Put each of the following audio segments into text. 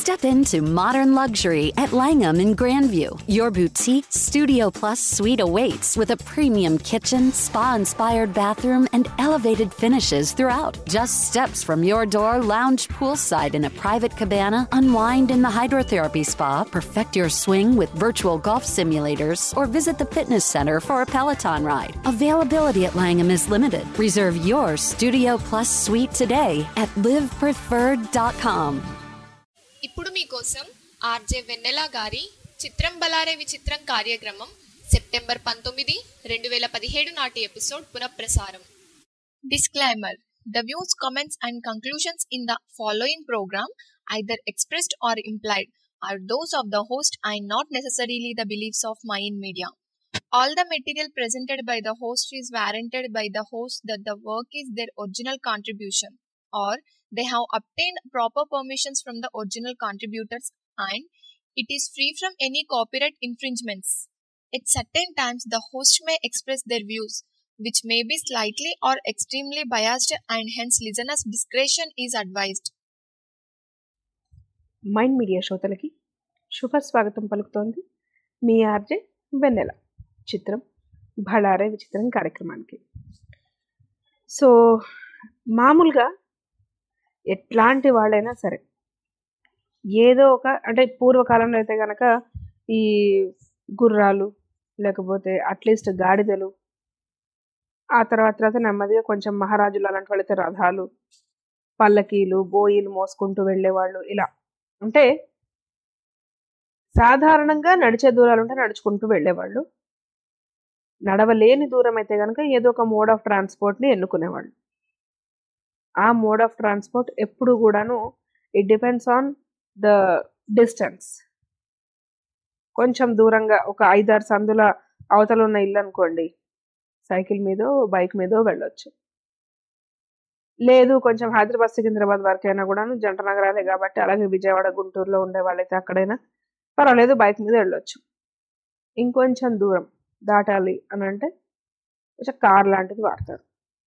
Step into modern luxury at Langham in Grandview. Your boutique Studio Plus suite awaits with a premium kitchen, spa inspired bathroom, and elevated finishes throughout. Just steps from your door, lounge poolside in a private cabana, unwind in the hydrotherapy spa, perfect your swing with virtual golf simulators, or visit the fitness center for a Peloton ride. Availability at Langham is limited. Reserve your Studio Plus suite today at livepreferred.com. ఇప్పుడు మీకోసం RJ వెన్నెల గారి చిత్రం బలారే విచిత్రం కార్యక్రమం September పంతొమ్మిది రెండు వేల పదిహేడు నాటి ఎపిసోడ్ పునఃప్రసారం disclaimer the views comments and conclusions in the following program either expressed or implied are those of the host I not necessarily the beliefs of Mind Media All the material presented by the host is warranted by the host that the work is their original contribution or they have obtained proper permissions from the original contributors and it is free from any copyright infringements. At certain times, the host may express their views, which may be slightly or extremely biased, and hence listeners' discretion is advised. Mind Media శ్రోతలకి శుభ స్వాగతం పలుకుతోంది మీ RJ వెన్నెల చిత్రం భళారే విచిత్రం కార్యక్రమానికి so మామూలుగా ఎట్లాంటి వాళ్ళైనా సరే ఏదో ఒక అంటే పూర్వకాలంలో అయితే కనుక ఈ గుర్రాలు లేకపోతే అట్లీస్ట్ గాడిదలు ఆ తర్వాత తర్వాత నెమ్మదిగా కొంచెం మహారాజులు అలాంటి వాళ్ళైతే రథాలు పల్లకీలు బోయిలు మోసుకుంటూ వెళ్ళేవాళ్ళు ఇలా అంటే సాధారణంగా నడిచే దూరాలు ఉంటే నడుచుకుంటూ వెళ్ళేవాళ్ళు నడవలేని దూరం అయితే కనుక ఏదో ఒక మోడ్ ఆఫ్ ట్రాన్స్పోర్ట్ని ఎన్నుకునేవాళ్ళు ఆ మోడ్ ఆఫ్ ట్రాన్స్పోర్ట్ ఎప్పుడు కూడాను it depends on the distance కొంచెం దూరంగా ఒక ఐదారు సందుల అవతల ఉన్న ఇల్లు అనుకోండి సైకిల్ మీదో బైక్ మీదో వెళ్ళొచ్చు లేదు కొంచెం హైదరాబాద్ సికింద్రాబాద్ వరకైనా కూడాను జంట నగరాలే కాబట్టి అలాగే విజయవాడ గుంటూరులో ఉండే వాళ్ళైతే అక్కడైనా పర్వాలేదు బైక్ మీద వెళ్ళొచ్చు ఇంకొంచెం దూరం దాటాలి అని అంటే కొంచెం కార్ లాంటిది వాడతారు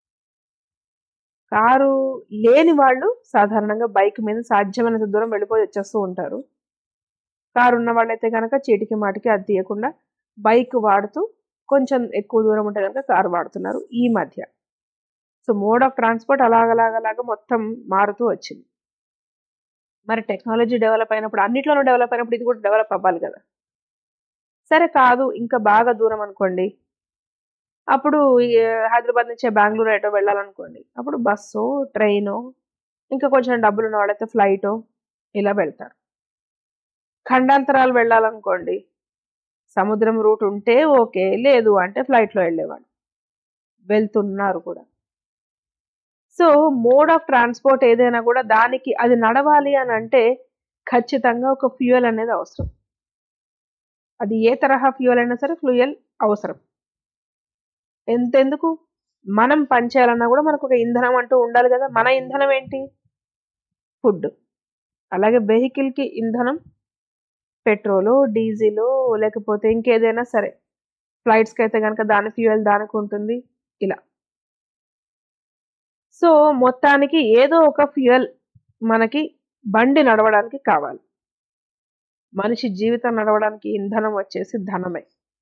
కారు లేని వాళ్ళు సాధారణంగా బైక్ మీద సాధ్యమైనంత దూరం వెళ్ళిపోయి వచ్చేస్తూ ఉంటారు కారు ఉన్న వాళ్ళైతే కనుక చీటికి మాటికి అది తీయకుండా బైక్ వాడుతూ కొంచెం ఎక్కువ దూరం ఉంటే కనుక కారు వాడుతున్నారు ఈ మధ్య సో మోడ్ ఆఫ్ ట్రాన్స్పోర్ట్ అలాగలాగలాగా మొత్తం మారుతూ వచ్చింది మరి టెక్నాలజీ డెవలప్ అయినప్పుడు అన్నిట్లోనూ డెవలప్ అయినప్పుడు ఇది కూడా డెవలప్ అవ్వాలి కదా సరే కాదు ఇంకా బాగా దూరం అనుకోండి అప్పుడు ఈ హైదరాబాద్ నుంచి బెంగళూరు ఎటో వెళ్ళాలనుకోండి అప్పుడు బస్సు ట్రైను ఇంకా కొంచెం డబ్బులు ఉన్న వాళ్ళైతే ఫ్లైటో ఇలా వెళ్తారు ఖండాంతరాలు వెళ్ళాలనుకోండి సముద్రం రూట్ ఉంటే ఓకే లేదు అంటే ఫ్లైట్లో వెళ్ళేవాడు వెళ్తున్నారు కూడా సో మోడ్ ఆఫ్ ట్రాన్స్పోర్ట్ ఏదైనా కూడా దానికి అది నడవాలి అని అంటే ఖచ్చితంగా ఒక ఫ్యూయల్ అనేది అవసరం అది ఏ తరహా ఫ్యూయల్ అయినా సరే ఫ్యూయల్ అవసరం ఎంతెందుకు మనం పనిచేయాలన్నా కూడా మనకు ఒక ఇంధనం అంటూ ఉండాలి కదా మన ఇంధనం ఏంటి ఫుడ్ అలాగే వెహికల్కి ఇంధనం పెట్రోలు డీజిలు లేకపోతే ఇంకేదైనా సరే ఫ్లైట్స్కి అయితే కనుక దాని ఫ్యూయల్ దానికి ఉంటుంది ఇలా సో మొత్తానికి ఏదో ఒక ఫ్యూయల్ మనకి బండి నడవడానికి కావాలి మనిషి జీవితం నడవడానికి ఇంధనం వచ్చేసి ధనమే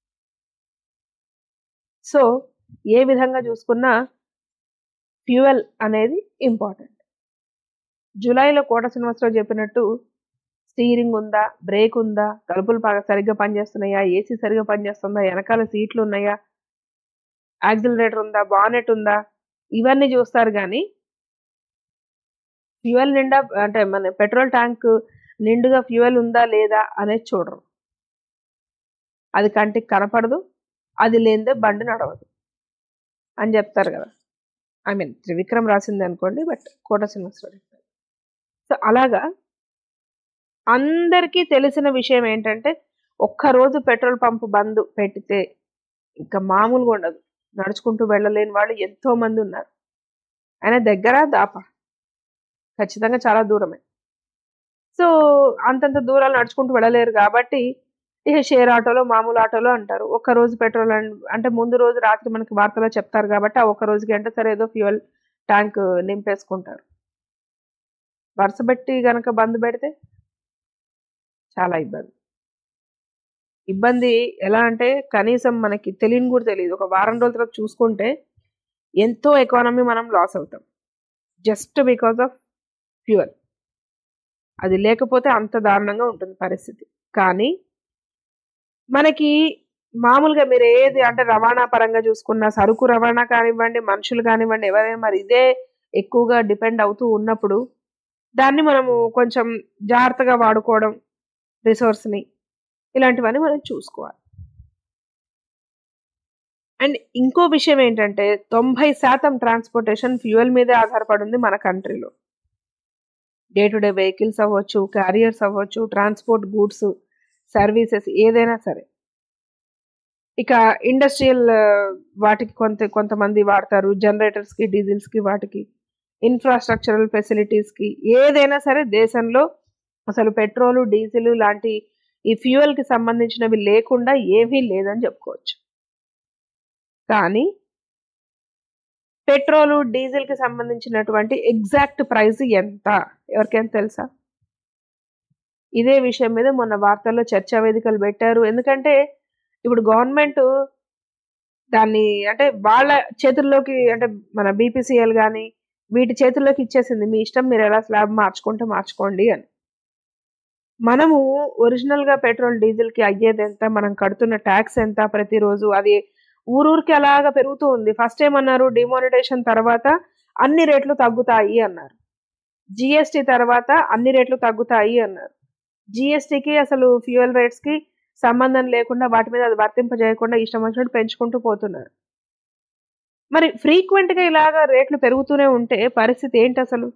సో ఏ విధంగా చూసుకున్నా ఫ్యూయల్ అనేది ఇంపార్టెంట్ జూలైలో కోట శ్రీనివాసరావు చెప్పినట్టు స్టీరింగ్ ఉందా బ్రేక్ ఉందా తలుపులు బాగా సరిగ్గా పనిచేస్తున్నాయా ఏసీ సరిగ్గా పనిచేస్తుందా వెనకాల సీట్లు ఉన్నాయా యాక్సిలరేటర్ ఉందా బానెట్ ఉందా ఇవన్నీ చూస్తారు కానీ ఫ్యూయల్ నిండా అంటే మన పెట్రోల్ ట్యాంక్ నిండుగా ఫ్యూయల్ ఉందా లేదా అనేది చూడరు అది కంటికి కనపడదు అది లేనిదే బండి నడవదు అని చెప్తారు కదా ఐ మీన్ త్రివిక్రమ్ రాసింది అనుకోండి బట్ కోట శ్రీనివాసరావు సో అలాగా అందరికీ తెలిసిన విషయం ఏంటంటే ఒక్కరోజు పెట్రోల్ పంప్ బంద్ పెట్టితే ఇంకా మామూలుగా ఉండదు నడుచుకుంటూ వెళ్ళలేని వాళ్ళు ఎంతో మంది ఉన్నారు ఆయన దగ్గర దాప ఖచ్చితంగా చాలా దూరమే సో అంతంత దూరాలు నడుచుకుంటూ వెళ్ళలేరు కాబట్టి ఇక షేర్ ఆటోలో మామూలు ఆటోలో అంటారు ఒక్క రోజు పెట్రోల్ అంటే ముందు రోజు రాత్రి మనకి వార్తలో చెప్తారు కాబట్టి ఆ ఒక్క రోజుకి అంటే సరే ఏదో ఫ్యూయల్ ట్యాంక్ నింపేసుకుంటారు వరుస పెట్టి గనక బంద్ పెడితే చాలా ఇబ్బంది ఇబ్బంది ఎలా అంటే కనీసం మనకి తెలియని కూడా తెలియదు ఒక వారం రోజుల తర్వాత చూసుకుంటే ఎంతో ఎకానమీ మనం లాస్ అవుతాం జస్ట్ బికాస్ ఆఫ్ ఫ్యూయల్ అది లేకపోతే అంత దారుణంగా ఉంటుంది పరిస్థితి కానీ మనకి మామూలుగా మీరు ఏది అంటే రవాణా పరంగా చూసుకున్న సరుకు రవాణా కానివ్వండి మనుషులు కానివ్వండి ఎవరైనా మరి ఇదే ఎక్కువగా డిపెండ్ అవుతూ ఉన్నప్పుడు దాన్ని మనము కొంచెం జాగ్రత్తగా వాడుకోవడం రిసోర్స్ని ఇలాంటివన్నీ మనం చూసుకోవాలి అండ్ ఇంకో విషయం ఏంటంటే తొంభై శాతం ట్రాన్స్పోర్టేషన్ ఫ్యూయల్ మీదే ఆధారపడి ఉంది మన కంట్రీలో డే టు డే వెహికల్స్ అవ్వచ్చు క్యారియర్స్ అవ్వచ్చు ట్రాన్స్పోర్ట్ గూడ్స్ సర్వీసెస్ ఏదైనా సరే ఇక ఇండస్ట్రియల్ వాటికి కొంత కొంతమంది వాడతారు జనరేటర్స్కి డీజిల్స్కి వాటికి ఇన్ఫ్రాస్ట్రక్చరల్ ఫెసిలిటీస్కి ఏదైనా సరే దేశంలో అసలు పెట్రోలు డీజిల్ లాంటి ఈ ఫ్యూయల్కి సంబంధించినవి లేకుండా ఏమీ లేదని చెప్పుకోవచ్చు కానీ పెట్రోలు డీజిల్కి సంబంధించినటువంటి ఎగ్జాక్ట్ ప్రైస్ ఎంత ఎవరికైనా తెలుసా ఇదే విషయం మీద మొన్న వార్తల్లో చర్చా వేదికలు పెట్టారు ఎందుకంటే ఇప్పుడు గవర్నమెంట్ దాన్ని అంటే వాళ్ళ చేతుల్లోకి అంటే మన బీపీసీఎల్ కానీ వీటి చేతుల్లోకి ఇచ్చేసింది మీ ఇష్టం మీరు ఎలా స్లాబ్ మార్చుకుంటే మార్చుకోండి అని మనము ఒరిజినల్గా పెట్రోల్ డీజిల్కి అయ్యేది ఎంత మనం కడుతున్న ట్యాక్స్ ఎంత ప్రతిరోజు అది ఊరూరికి అలాగా పెరుగుతూ ఉంది ఫస్ట్ ఏమన్నారు డిమానిటేషన్ తర్వాత అన్ని రేట్లు తగ్గుతాయి అన్నారు జిఎస్టి తర్వాత అన్ని రేట్లు తగ్గుతాయి అన్నారు జిఎస్టికి అసలు ఫ్యూయల్ రేట్స్కి సంబంధం లేకుండా వాటి మీద అది వర్తింపజేయకుండా ఇష్టం వచ్చినట్టు పెంచుకుంటూ పోతున్నారు మరి ఫ్రీక్వెంట్గా ఇలాగా రేట్లు పెరుగుతూనే ఉంటే పరిస్థితి ఏంటి అసలు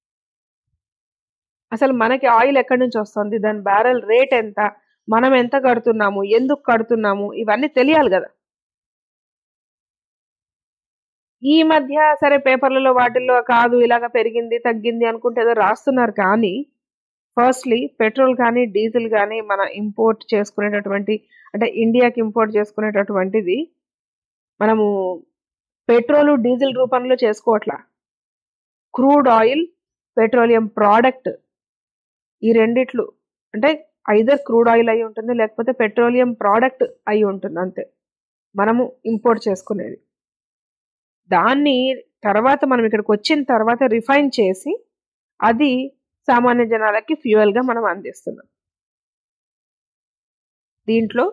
అసలు మనకి ఆయిల్ ఎక్కడి నుంచి వస్తుంది దాని బ్యారెల్ రేట్ ఎంత మనం ఎంత కడుతున్నాము ఎందుకు కడుతున్నాము ఇవన్నీ తెలియాలి కదా ఈ మధ్య సరే పేపర్లలో వాటిల్లో కాదు ఇలాగ పెరిగింది తగ్గింది అనుకుంటే ఏదో రాస్తున్నారు కానీ ఫస్ట్లీ పెట్రోల్ కానీ డీజిల్ కానీ మన ఇంపోర్ట్ చేసుకునేటటువంటి అంటే ఇండియాకి ఇంపోర్ట్ చేసుకునేటటువంటిది మనము పెట్రోల్ డీజిల్ రూపంలో చేసుకోవట్లా క్రూడ్ ఆయిల్ పెట్రోలియం ప్రోడక్ట్ ఈ రెండిట్లు అంటే ఐదర్ క్రూడ్ ఆయిల్ అయి ఉంటుంది లేకపోతే పెట్రోలియం ప్రోడక్ట్ అయి ఉంటుంది అంతే మనము ఇంపోర్ట్ చేసుకునేది దాన్ని తర్వాత మనం ఇక్కడికి వచ్చిన తర్వాత రిఫైన్ చేసి అది సామాన్య జనాలకి ఫ్యూయల్గా మనం అందిస్తున్నాం దీంట్లో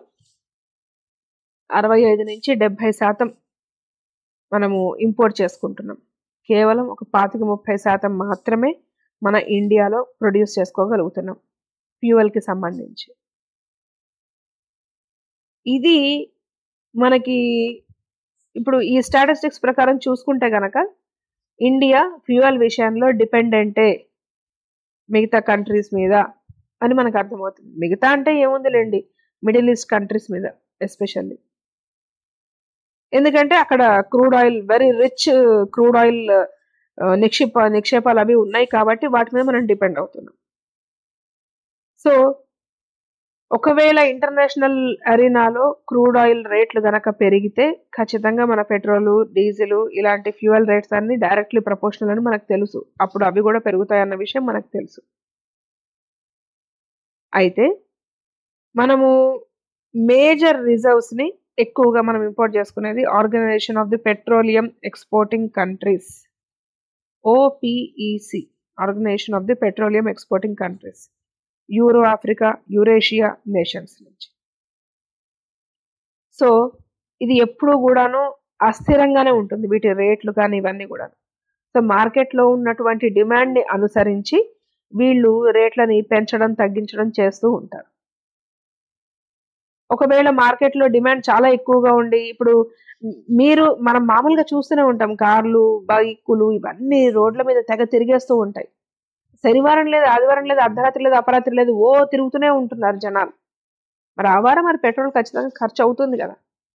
అరవై ఐదు నుంచి డెబ్భై శాతం మనము ఇంపోర్ట్ చేసుకుంటున్నాం కేవలం ఒక పాతిక ముప్పై శాతం మాత్రమే మన ఇండియాలో ప్రొడ్యూస్ చేసుకోగలుగుతున్నాం ఫ్యూయల్కి సంబంధించి ఇది మనకి ఇప్పుడు ఈ స్టాటిస్టిక్స్ ప్రకారం చూసుకుంటే గనక ఇండియా ఫ్యూయల్ విషయంలో డిపెండెంటే మిగతా కంట్రీస్ మీద అని మనకు అర్థమవుతుంది మిగతా అంటే ఏముందిలేండి మిడిల్ ఈస్ట్ కంట్రీస్ మీద ఎస్పెషల్లీ ఎందుకంటే అక్కడ crude oil very rich crude oil నిక్షేప నిక్షేపాలు అవి ఉన్నాయి కాబట్టి వాటి మీద మనం డిపెండ్ అవుతున్నాం సో ఒకవేళ ఇంటర్నేషనల్ అరీనాలో క్రూడ్ ఆయిల్ రేట్లు గనక పెరిగితే ఖచ్చితంగా మన పెట్రోల్ డీజిల్ ఇలాంటి ఫ్యూయల్ రేట్స్ అన్ని డైరెక్ట్లీ ప్రపోర్షనల్ అని మనకు తెలుసు అప్పుడు అవి కూడా పెరుగుతాయన్న విషయం మనకు తెలుసు అయితే మనము మేజర్ రిజర్వ్స్ని ఎక్కువగా మనం ఇంపోర్ట్ చేసుకునేది organization of the petroleum exporting countries OPEC organization of the petroleum exporting countries Euro Africa Eurasia nations నుంచి సో ఇది ఎప్పుడూ కూడాను అస్థిరంగానే ఉంటుంది వీటి రేట్లు కానీ ఇవన్నీ కూడా సో మార్కెట్లో ఉన్నటువంటి డిమాండ్ని అనుసరించి వీళ్ళు రేట్లని పెంచడం తగ్గించడం చేస్తూ ఉంటారు ఒకవేళ మార్కెట్లో డిమాండ్ చాలా ఎక్కువగా ఉండి ఇప్పుడు మీరు మనం మామూలుగా చూస్తూనే ఉంటాం కార్లు బైకులు ఇవన్నీ రోడ్ల మీద తెగ తిరిగేస్తూ ఉంటాయి శనివారం లేదు ఆదివారం లేదు అర్ధరాత్రి లేదు అపరాత్రి లేదు ఓ తిరుగుతూనే ఉంటున్నారు జనాలు మరి ఆ వారం మరి పెట్రోల్ ఖచ్చితంగా ఖర్చు అవుతుంది కదా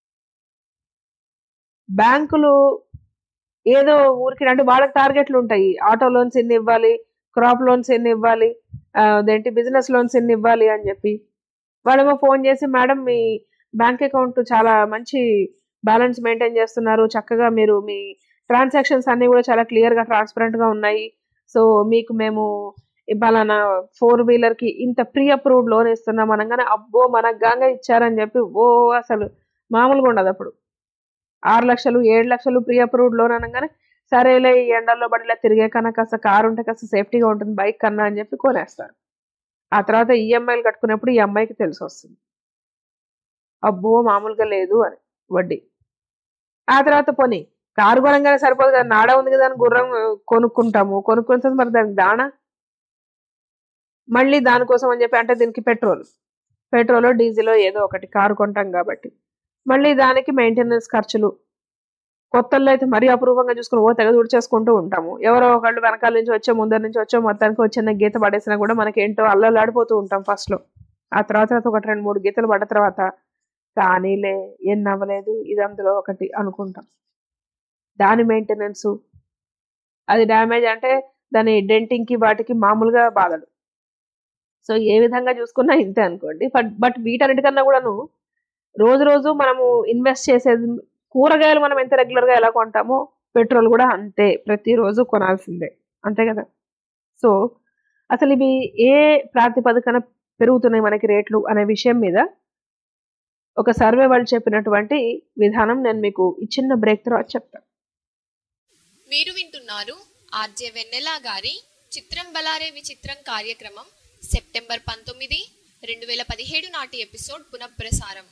బ్యాంకులు ఏదో ఊరికి అంటే వాళ్ళకి టార్గెట్లు ఉంటాయి ఆటో లోన్స్ ఎన్ని ఇవ్వాలి క్రాప్ లోన్స్ ఎన్ని ఇవ్వాలి అదేంటి బిజినెస్ లోన్స్ ఎన్ని ఇవ్వాలి అని చెప్పి వాళ్ళేమో ఫోన్ చేసి మేడం మీ బ్యాంక్ అకౌంట్ చాలా మంచి బ్యాలెన్స్ మెయింటైన్ చేస్తున్నారు చక్కగా మీరు మీ ట్రాన్సాక్షన్స్ అన్నీ కూడా చాలా క్లియర్గా ట్రాన్స్పరెంట్గా ఉన్నాయి సో మీకు మేము పలానా ఫోర్ వీలర్ కి ఇంత ప్రీ అప్రూవ్డ్ లోన్ ఇస్తున్నాం అనగానే అబ్బో మనకు గాంగా ఇచ్చారని చెప్పి ఓ అసలు మామూలుగా ఉండదు అప్పుడు ఆరు లక్షలు ఏడు లక్షలు ప్రీ అప్రూవ్డ్ లోన్ అనగానే సరేలే ఈ ఎండల్లో బడిలా తిరిగే కన్నా కాస్త కారు ఉంటే కాస్త సేఫ్టీగా ఉంటుంది బైక్ కన్నా అని చెప్పి కొనేస్తారు ఆ తర్వాత ఈఎంఐలు కట్టుకునేప్పుడు ఈ అమ్మాయికి తెలిసి వస్తుంది అబ్బో మామూలుగా లేదు అని వడ్డీ ఆ తర్వాత పోనీ కారు కొనంగానే సరిపోదు కదా నాడ ఉంది కదా అని గుర్రం ఆ, కొనుక్కుంటాము కొనుక్కున్న తర్వాత మరి దానికి దాణా మళ్ళీ దానికోసం అని చెప్పి అంటే దీనికి పెట్రోల్ పెట్రోల్ డీజిల్ ఏదో ఒకటి కారు కొంటాం కాబట్టి మళ్ళీ దానికి మెయింటెనెన్స్ ఖర్చులు కొత్తల్లో అయితే మరీ అపూర్వంగా చూసుకుని ఓ తెగ చేసుకుంటూ ఉంటాము ఎవరో ఒకళ్ళు వెనకాల నుంచి వచ్చే ముందర నుంచి వచ్చే మొత్తానికి వచ్చిన గీత పడేసినా కూడా మనకి ఏంటో అల్లలాడిపోతూ ఉంటాం ఫస్ట్ లో ఆ తర్వాత తర్వాత ఒకటి రెండు మూడు గీతలు పడ్డ తర్వాత కానీలే ఏం నవ్వలేదు ఇది అందులో ఒకటి అనుకుంటాం దాని మెయింటెనెన్స్ అది డ్యామేజ్ అంటే దాని డెంటింగ్ కి వాటికి మామూలుగా బాధలు సో ఏ విధంగా చూసుకున్నా ఇంతే అనుకోండి బట్ బట్ వీటన్నిటికన్నా కూడాను రోజు రోజు మనము ఇన్వెస్ట్ చేసేది కూరగాయలు మనం ఎంత రెగ్యులర్ గా ఎలా కొంటామో పెట్రోల్ కూడా అంతే ప్రతిరోజు కొనాల్సిందే అంతే కదా సో అసలు ఇవి ఏ ప్రాతిపదికన పెరుగుతున్నాయి మనకి రేట్లు అనే విషయం మీద ఒక సర్వే వాళ్ళు చెప్పినటువంటి విధానం నేను మీకు ఈ చిన్న బ్రేక్ తర్వాత చెప్తాను మీరు వింటున్నారు ఆర్జే వెన్నెల గారి చిత్రం బలారే విచిత్రం కార్యక్రమం సెప్టెంబర్ పంతొమ్మిది రెండు వేల పదిహేడు నాటి ఎపిసోడ్ పునఃప్రసారం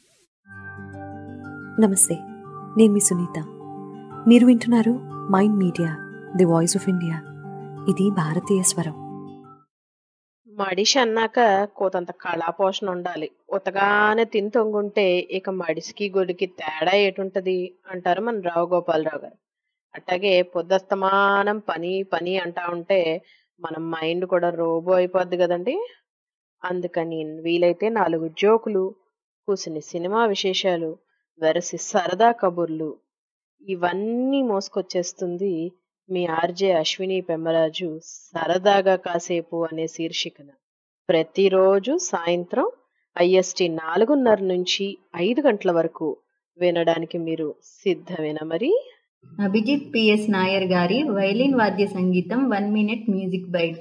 నమస్తే నేను మీ సునీత మీరు వింటున్నారు Mind Media the voice of India ఇది భారతీయ స్వరం మడిషి అన్నాక కోతంత కళాపోషణ ఉండాలి ఉతగానే తిని తొంగుంటే ఇక మడిసికి గొడికి తేడా ఏటుంటది అంటారు మన రావు గోపాలరావు గారు అట్లాగే పొద్దస్తమానం పని పని అంటా ఉంటే మన మైండ్ కూడా రోబో అయిపోద్ది కదండి అందుకని వీలైతే నాలుగు జోకులు కూసిన సినిమా విశేషాలు వెరసి సరదా కబుర్లు ఇవన్నీ మోసుకొచ్చేస్తుంది మీ ఆర్జే అశ్విని పెమ్మరాజు సరదాగా కాసేపు అనే శీర్షికన ప్రతిరోజు సాయంత్రం ఐఎస్టి నాలుగున్నర నుంచి ఐదు గంటల వరకు వినడానికి మీరు సిద్ధమేనా మరి అభిజిత్ పిఎస్ నాయర్ గారి వైలిన్ వాద్య సంగీతం one minute music bite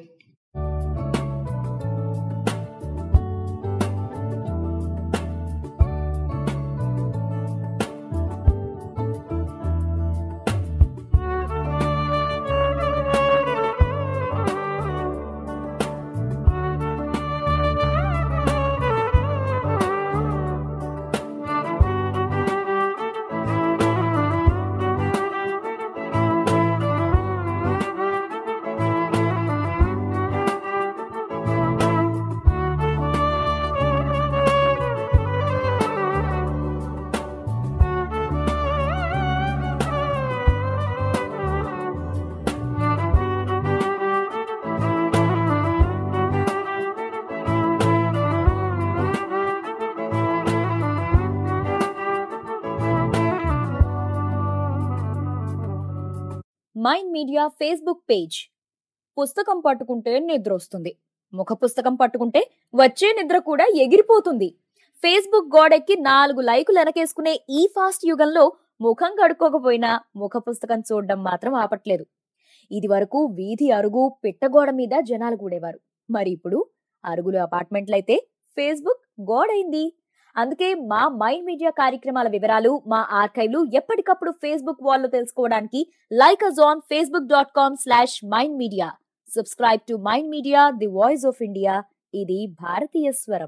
Mind Media Facebook page పుస్తకం పట్టుకుంటే నిద్ర వస్తుంది ముఖ పుస్తకం పట్టుకుంటే వచ్చే నిద్ర కూడా ఎగిరిపోతుంది ఫేస్బుక్ గోడెక్కి నాలుగు లైకులు వెనకేసుకునే ఈ ఫాస్ట్ యుగంలో ముఖం కడుక్కోకపోయినా ముఖ పుస్తకం చూడడం మాత్రం ఆపట్లేదు ఇది వరకు వీధి అరుగు పిట్టగోడ మీద జనాలు కూడేవారు మరి ఇప్పుడు అరుగులు అపార్ట్మెంట్లయితే ఫేస్బుక్ గోడైంది అందుకే మా మైండ్ మీడియా కార్యక్రమాల వివరాలు మా ఆర్కైవ్లు ఎప్పటికప్పుడు ఫేస్బుక్ వాల్లో తెలుసుకోవడానికి like us on Facebook dot com slash Mind Media subscribe to Mind Media the voice of India ఇది భారతీయ స్వరం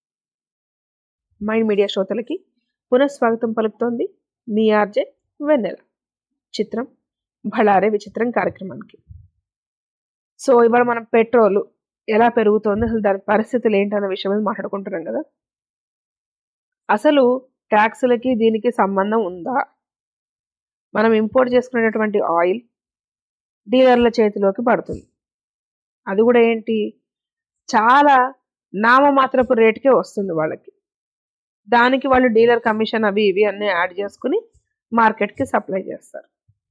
మైండ్ మీడియా శ్రోతలకి పునఃస్వాగతం పలుకుతోంది మీ ఆర్జే వెన్నెల చిత్రం భళారే విచిత్రం కార్యక్రమానికి సో ఇవాళ మనం పెట్రోల్ ఎలా పెరుగుతోంది అసలు దాని పరిస్థితులు ఏంటన్న విషయం మీద మాట్లాడుకుంటున్నాం కదా అసలు ట్యాక్సులకి దీనికి సంబంధం ఉందా మనం ఇంపోర్ట్ చేసుకునేటటువంటి ఆయిల్ డీలర్ల చేతిలోకి పడుతుంది అది కూడా ఏంటి చాలా నామమాత్రపు రేటుకే వస్తుంది వాళ్ళకి దానికి వాళ్ళు డీలర్ కమిషన్ అవి ఇవి అన్నీ యాడ్ చేసుకుని మార్కెట్కి సప్లై చేస్తారు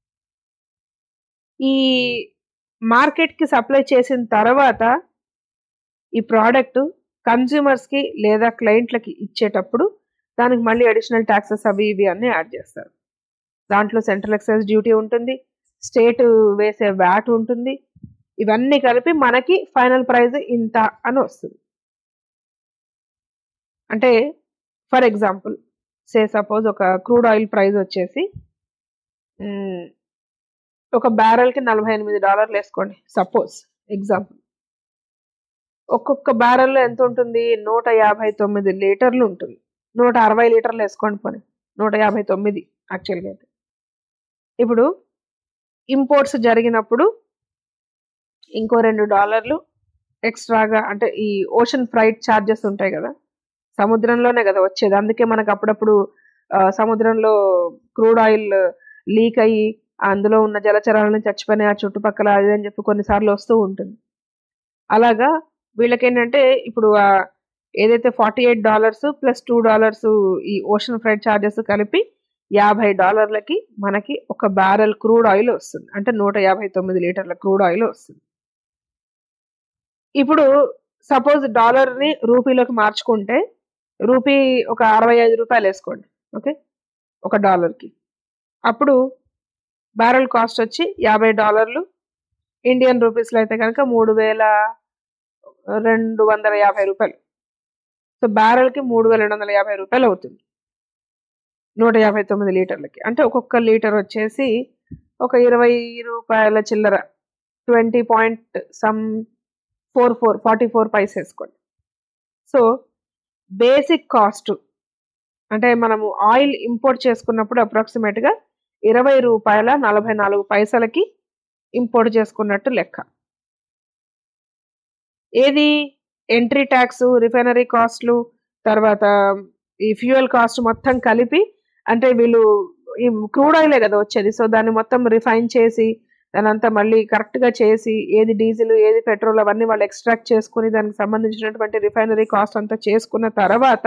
ఈ మార్కెట్కి సప్లై చేసిన తర్వాత ఈ ప్రోడక్ట్ కన్జ్యూమర్స్కి లేదా క్లయింట్లకి ఇచ్చేటప్పుడు దానికి మళ్ళీ అడిషనల్ ట్యాక్సెస్ అవి ఇవి అన్నీ యాడ్ చేస్తారు దాంట్లో సెంట్రల్ ఎక్సైజ్ డ్యూటీ ఉంటుంది స్టేట్ వేసే వ్యాట్ ఉంటుంది ఇవన్నీ కలిపి మనకి ఫైనల్ ప్రైస్ ఇంత అని వస్తుంది అంటే ఫర్ ఎగ్జాంపుల్ సే సపోజ్ ఒక క్రూడ్ ఆయిల్ ప్రైస్ వచ్చేసి మ్, ఒక బ్యారెల్కి నలభై ఎనిమిది డాలర్లు వేసుకోండి సపోజ్ ఎగ్జాంపుల్ ఒక్కొక్క బ్యారెల్లో ఎంత ఉంటుంది నూట యాభై తొమ్మిది లీటర్లు ఉంటుంది నూట అరవై లీటర్లు వేసుకోండి పోనీ నూట యాభై తొమ్మిది యాక్చువల్గా అయితే ఇప్పుడు ఇంపోర్ట్స్ జరిగినప్పుడు ఇంకో రెండు డాలర్లు ఎక్స్ట్రాగా అంటే ఈ ఓషన్ ఫ్రైట్ ఛార్జెస్ ఉంటాయి కదా సముద్రంలోనే కదా వచ్చేది అందుకే మనకు అప్పుడప్పుడు ఆ, సముద్రంలో క్రూడ్ ఆయిల్ లీక్ అయ్యి అందులో ఉన్న జలచరాలను చచ్చిపోయినాయి ఆ చుట్టుపక్కల అది అని చెప్పి కొన్నిసార్లు వస్తూ ఉంటుంది అలాగా వీళ్ళకేంటంటే ఇప్పుడు ఆ ఏదైతే forty eight dollars plus two dollars ఈ ఓషన్ ఫ్రైట్ ఛార్జెస్ కలిపి యాభై డాలర్లకి మనకి ఒక బ్యారెల్ క్రూడ్ ఆయిల్ వస్తుంది అంటే నూట యాభై తొమ్మిది లీటర్ల క్రూడ్ ఆయిల్ వస్తుంది ఇప్పుడు సపోజ్ డాలర్ని రూపీలోకి మార్చుకుంటే రూపీ ఒక అరవై ఐదు రూపాయలు వేసుకోండి ఓకే ఒక డాలర్కి అప్పుడు బ్యారెల్ కాస్ట్ వచ్చి యాభై డాలర్లు ఇండియన్ రూపీస్లో అయితే కనుక మూడు వేల రెండు వందల యాభై రూపాయలు సో బ్యారెల్కి మూడు వేల రెండు వందల యాభై రూపాయలు అవుతుంది నూట యాభై తొమ్మిది లీటర్లకి అంటే ఒక్కొక్క లీటర్ వచ్చేసి ఒక ఇరవై రూపాయల చిల్లర twenty point some four four forty four paise వేసుకోండి సో బేసిక్ కాస్ట్ అంటే మనము ఆయిల్ ఇంపోర్ట్ చేసుకున్నప్పుడు అప్రాక్సిమేట్గా ఇరవై రూపాయల నలభై నాలుగు పైసలకి ఇంపోర్ట్ చేసుకున్నట్టు లెక్క ఏది ఎంట్రీ ట్యాక్స్ రిఫైనరీ కాస్ట్లు తర్వాత ఈ ఫ్యూయల్ కాస్ట్ మొత్తం కలిపి అంటే వీళ్ళు ఈ క్రూడ్ ఆయిలే కదా వచ్చేది సో దాన్ని మొత్తం రిఫైన్ చేసి దాని అంతా మళ్ళీ కరెక్ట్గా చేసి ఏది డీజిల్ ఏది పెట్రోల్ అవన్నీ వాళ్ళు ఎక్స్ట్రాక్ట్ చేసుకుని దానికి సంబంధించినటువంటి రిఫైనరీ కాస్ట్ అంతా చేసుకున్న తర్వాత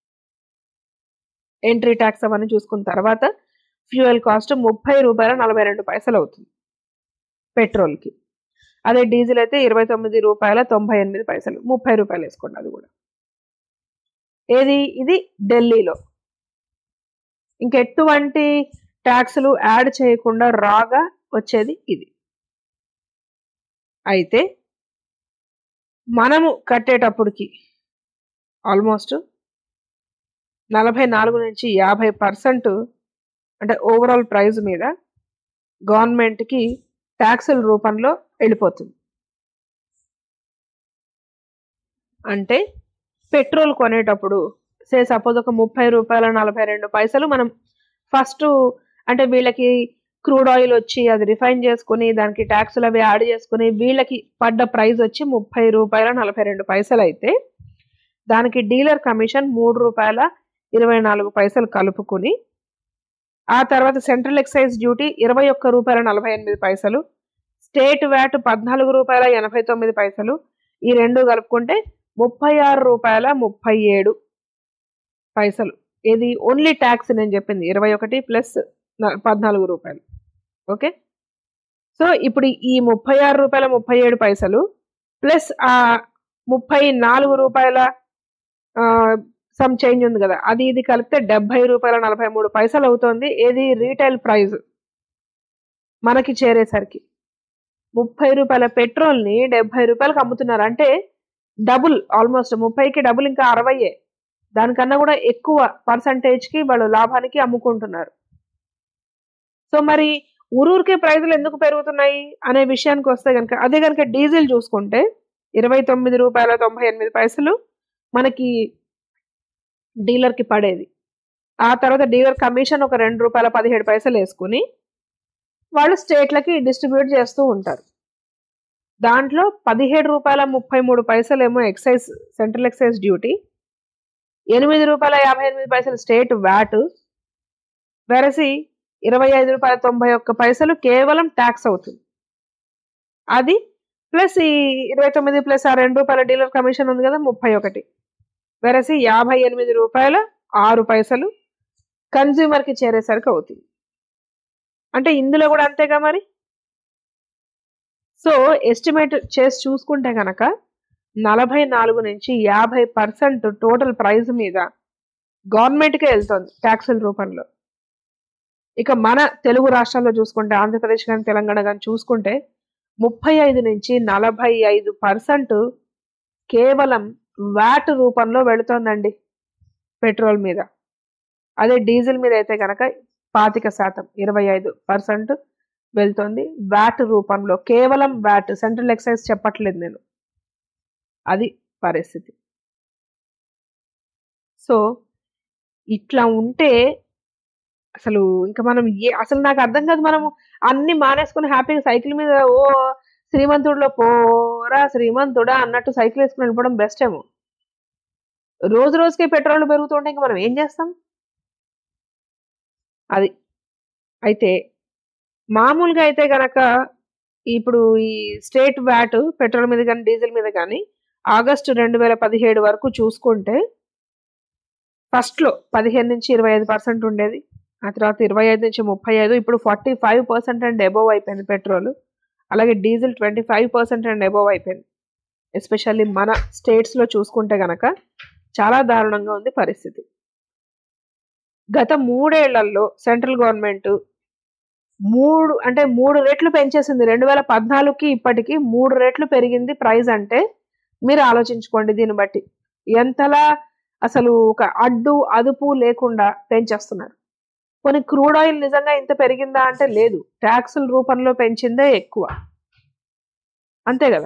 ఎంట్రీ ట్యాక్స్ అవన్నీ చూసుకున్న తర్వాత ఫ్యూయల్ కాస్ట్ ముప్పై రూపాయల నలభై రెండు పైసలు అవుతుంది పెట్రోల్కి అదే డీజిల్ అయితే ఇరవై తొమ్మిది రూపాయల తొంభై ఎనిమిది పైసలు ముప్పై రూపాయలు వేసుకోండి అది కూడా ఏది ఇది ఢిల్లీలో ఇంకెటువంటి ట్యాక్సులు యాడ్ చేయకుండా రాగా వచ్చేది ఇది అయితే మనము కట్టేటప్పటికి ఆల్మోస్ట్ నలభై నాలుగు నుంచి యాభై పర్సెంట్ అంటే ఓవరాల్ ప్రైస్ మీద గవర్నమెంట్కి ట్యాక్సుల రూపంలో వెళ్ళిపోతుంది అంటే పెట్రోల్ కొనేటప్పుడు సే సపోజ్ ఒక ముప్పై రూపాయల నలభై రెండు పైసలు మనం ఫస్ట్ అంటే వీళ్ళకి క్రూడ్ ఆయిల్ వచ్చి అది రిఫైన్ చేసుకుని దానికి ట్యాక్సులు అవి యాడ్ చేసుకుని వీళ్ళకి పడ్డ ప్రైస్ వచ్చి ముప్పై రూపాయల నలభై రెండు పైసలు అయితే దానికి డీలర్ కమిషన్ మూడు రూపాయల ఇరవై నాలుగు పైసలు కలుపుకుని ఆ తర్వాత సెంట్రల్ ఎక్సైజ్ డ్యూటీ ఇరవై ఒక్క రూపాయల నలభై ఎనిమిది పైసలు స్టేట్ వ్యాట్ పద్నాలుగు రూపాయల ఎనభై తొమ్మిది పైసలు ఈ రెండు కలుపుకుంటే ముప్పై ఆరు రూపాయల ముప్పై ఏడు పైసలు ఇది ఓన్లీ ట్యాక్స్ నేను చెప్పింది ఇరవై ఒకటి ప్లస్ పద్నాలుగు రూపాయలు ఓకే సో ఇప్పుడు ఈ ముప్పై ఆరు రూపాయల ముప్పై ఏడు పైసలు ప్లస్ ఆ ముప్పై నాలుగు రూపాయల సమ్ చేంజ్ ఉంది కదా అది ఇది కలిపితే డెబ్బై రూపాయల నలభై మూడు పైసలు అవుతుంది ఏది రీటైల్ ప్రైస్ మనకి చేరేసరికి ముప్పై రూపాయల పెట్రోల్ని డెబ్బై రూపాయలకు అమ్ముతున్నారు అంటే డబుల్ ఆల్మోస్ట్ ముప్పైకి డబుల్ ఇంకా అరవయే దానికన్నా కూడా ఎక్కువ పర్సంటేజ్కి వాళ్ళు లాభానికి అమ్ముకుంటున్నారు సో మరి ఊరూరికే ప్రైజులు ఎందుకు పెరుగుతున్నాయి అనే విషయానికి వస్తే కనుక అదే కనుక డీజిల్ చూసుకుంటే ఇరవై తొమ్మిది రూపాయల తొంభై ఎనిమిది పైసలు మనకి డీలర్కి పడేది ఆ తర్వాత డీలర్ కమిషన్ ఒక రెండు రూపాయల పదిహేడు పైసలు వేసుకుని వాళ్ళు స్టేట్లకి డిస్ట్రిబ్యూట్ చేస్తూ ఉంటారు దాంట్లో పదిహేడు రూపాయల ముప్పై మూడు పైసలు ఏమో ఎక్సైజ్ సెంట్రల్ ఎక్సైజ్ డ్యూటీ ఎనిమిది రూపాయల యాభై ఎనిమిది పైసలు స్టేట్ వ్యాట్ వెరసి ఇరవై ఐదు రూపాయల తొంభై ఒక్క పైసలు కేవలం ట్యాక్స్ అవుతుంది అది ప్లస్ ఈ ఇరవై తొమ్మిది ప్లస్ ఆ రెండు రూపాయల డీలర్ కమిషన్ ఉంది కదా ముప్పై ఒకటి వెరసి యాభై ఎనిమిది రూపాయల ఆరు పైసలు కన్జ్యూమర్కి చేరేసరికి అవుతుంది అంటే ఇందులో కూడా అంతేగా మరి సో ఎస్టిమేట్ చేసి చూసుకుంటే కనుక నలభై నాలుగు నుంచి యాభై పర్సెంట్ టోటల్ ప్రైస్ మీద గవర్నమెంట్కే వెళ్తుంది ట్యాక్సుల రూపంలో ఇక మన తెలుగు రాష్ట్రాల్లో చూసుకుంటే ఆంధ్రప్రదేశ్ కానీ తెలంగాణ కానీ చూసుకుంటే ముప్పై ఐదు నుంచి నలభై ఐదు పర్సెంట్ కేవలం వ్యాట్ రూపంలో వెళుతోందండి పెట్రోల్ మీద అదే డీజిల్ మీద అయితే కనుక పాతిక శాతం ఇరవై ఐదు పర్సెంట్ వెళ్తుంది వ్యాట్ రూపంలో కేవలం వ్యాట్ సెంట్రల్ ఎక్సైజ్ చెప్పట్లేదు నేను అది పరిస్థితి సో ఇట్లా ఉంటే అసలు ఇంకా మనం ఏ అసలు నాకు అర్థం కాదు మనము అన్ని మానేసుకుని హ్యాపీగా సైకిల్ మీద ఓ శ్రీమంతుడిలో పోరా శ్రీమంతుడా అన్నట్టు సైకిల్ వేసుకుని వెళ్ళిపోవడం బెస్ట్ ఏమో రోజు రోజుకి పెట్రోల్ పెరుగుతుంటే ఇంకా మనం ఏం చేస్తాం అది అయితే మామూలుగా అయితే గనక ఇప్పుడు ఈ స్టేట్ వ్యాట్ పెట్రోల్ మీద కానీ డీజిల్ మీద కానీ ఆగస్టు రెండు వేల పదిహేడు వరకు చూసుకుంటే ఫస్ట్లో పదిహేను నుంచి ఇరవై ఐదు పర్సెంట్ ఉండేది ఆ తర్వాత ఇరవై ఐదు నుంచి ముప్పై ఐదు ఇప్పుడు forty five percent and above అయిపోయింది పెట్రోల్ అలాగే diesel twenty five percent and above అయిపోయింది ఎస్పెషల్లీ మన స్టేట్స్లో చూసుకుంటే గనక చాలా దారుణంగా ఉంది పరిస్థితి గత మూడేళ్లలో సెంట్రల్ గవర్నమెంట్ మూడు అంటే మూడు రెట్లు పెంచేసింది రెండు వేల పద్నాలుగుకి ఇప్పటికి మూడు రెట్లు పెరిగింది ప్రైస్ అంటే మీరు ఆలోచించుకోండి దీన్ని బట్టి ఎంతలా అసలు ఒక అడ్డు అదుపు లేకుండా పెంచేస్తున్నారు కొన్ని క్రూడ్ ఆయిల్ నిజంగా ఇంత పెరిగిందా అంటే లేదు ట్యాక్సుల రూపంలో పెంచిందే ఎక్కువ అంతే కదా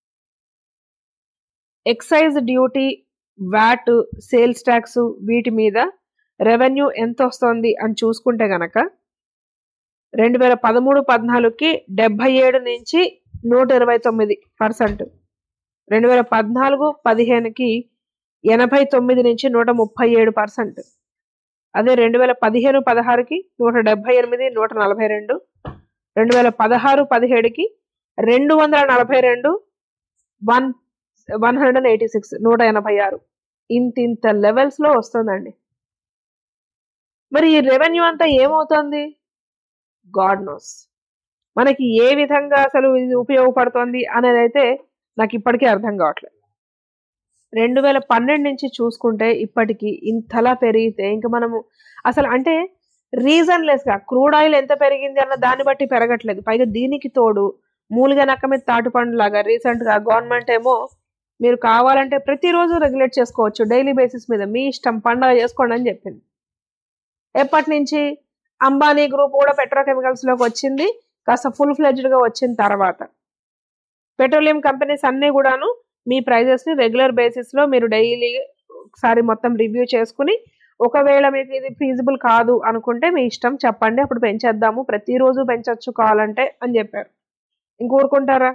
excise duty VAT sales tax వీటి మీద రెవెన్యూ ఎంత వస్తుంది అని చూసుకుంటే గనక రెండు వేల పదమూడు పద్నాలుగుకి డెబ్బై ఏడు నుంచి నూట ఇరవై తొమ్మిది పర్సెంట్ రెండు వేల పద్నాలుగు పదిహేనుకి ఎనభై తొమ్మిది నుంచి నూట ముప్పై ఏడు పర్సెంట్ అదే రెండు వేల పదిహేను పదహారుకి నూట డెబ్బై ఎనిమిది నూట నలభై రెండు రెండు వేల పదహారు పదిహేడుకి రెండు వందల నలభై రెండు one one hundred and eighty six నూట ఎనభై ఆరు ఇంత ఇంత లెవెల్స్లో వస్తుందండి మరి ఈ రెవెన్యూ అంతా ఏమవుతుంది గాడ్ నోస్ మనకి ఏ విధంగా అసలు ఇది ఉపయోగపడుతుంది అనేది అయితే నాకు ఇప్పటికీ అర్థం కావట్లేదు రెండు వేల పన్నెండు నుంచి చూసుకుంటే ఇప్పటికి ఇంతలా పెరిగితే ఇంకా మనము అసలు అంటే రీజన్ లెస్గా క్రూడ్ ఆయిల్ ఎంత పెరిగింది అన్న దాన్ని బట్టి పెరగట్లేదు పైగా దీనికి తోడు మూలిగా నక్క మీద తాటుపండు లాగా రీసెంట్గా గవర్నమెంట్ ఏమో మీరు కావాలంటే ప్రతిరోజు రెగ్యులేట్ చేసుకోవచ్చు డైలీ బేసిస్ మీద మీ ఇష్టం పండగ చేసుకోండి అని చెప్పింది ఎప్పటి నుంచి అంబానీ గ్రూప్ కూడా పెట్రోకెమికల్స్లోకి వచ్చింది కాస్త ఫుల్ ఫ్లెడ్జ్డ్గా వచ్చిన తర్వాత పెట్రోలియం కంపెనీస్ అన్నీ కూడాను మీ ప్రైజెస్ని రెగ్యులర్ బేసిస్లో మీరు డైలీ ఒకసారి మొత్తం రివ్యూ చేసుకుని ఒకవేళ మీకు ఇది ఫీజిబుల్ కాదు అనుకుంటే మీ ఇష్టం చెప్పండి అప్పుడు పెంచేద్దాము ప్రతిరోజు పెంచొచ్చు కావాలంటే అని చెప్పారు ఇంకూరుకుంటారా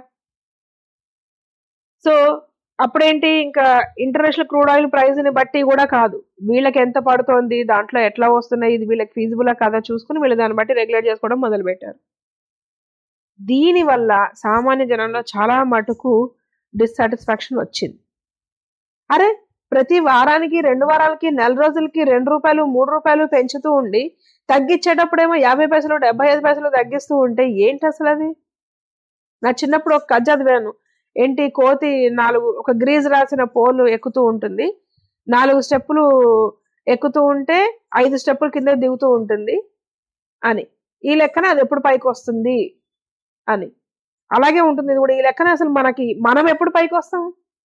సో అప్పుడేంటి ఇంకా ఇంటర్నేషనల్ క్రూడ్ ఆయిల్ ప్రైస్ని బట్టి కూడా కాదు వీళ్ళకి ఎంత పడుతోంది దాంట్లో ఎట్లా వస్తున్నాయి ఇది వీళ్ళకి ఫీజిబులా కదా చూసుకుని వీళ్ళు దాన్ని బట్టి రెగ్యులేట్ చేసుకోవడం మొదలుపెట్టారు దీనివల్ల సామాన్య జనంలో చాలా మటుకు డిస్సాటిస్ఫాక్షన్ వచ్చింది అరే ప్రతి వారానికి రెండు వారాలకి నెల రోజులకి రెండు రూపాయలు మూడు రూపాయలు పెంచుతూ ఉండి తగ్గించేటప్పుడేమో యాభై పైసలు డెబ్బై ఐదు పైసలు తగ్గిస్తూ ఉంటే ఏంటి అసలు అది నా చిన్నప్పుడు ఒక కథ చదివాను ఏంటి కోతి నాలుగు ఒక గ్రీజ్ రాసిన పోలు ఎక్కుతూ ఉంటుంది నాలుగు స్టెప్పులు ఎక్కుతూ ఉంటే ఐదు స్టెప్పులు కింద దిగుతూ ఉంటుంది అని ఈ లెక్కన అది ఎప్పుడు పైకి వస్తుంది అని అలాగే ఉంటుంది ఇది కూడా ఈ లెక్కన అసలు మనకి మనం ఎప్పుడు పైకి వస్తాం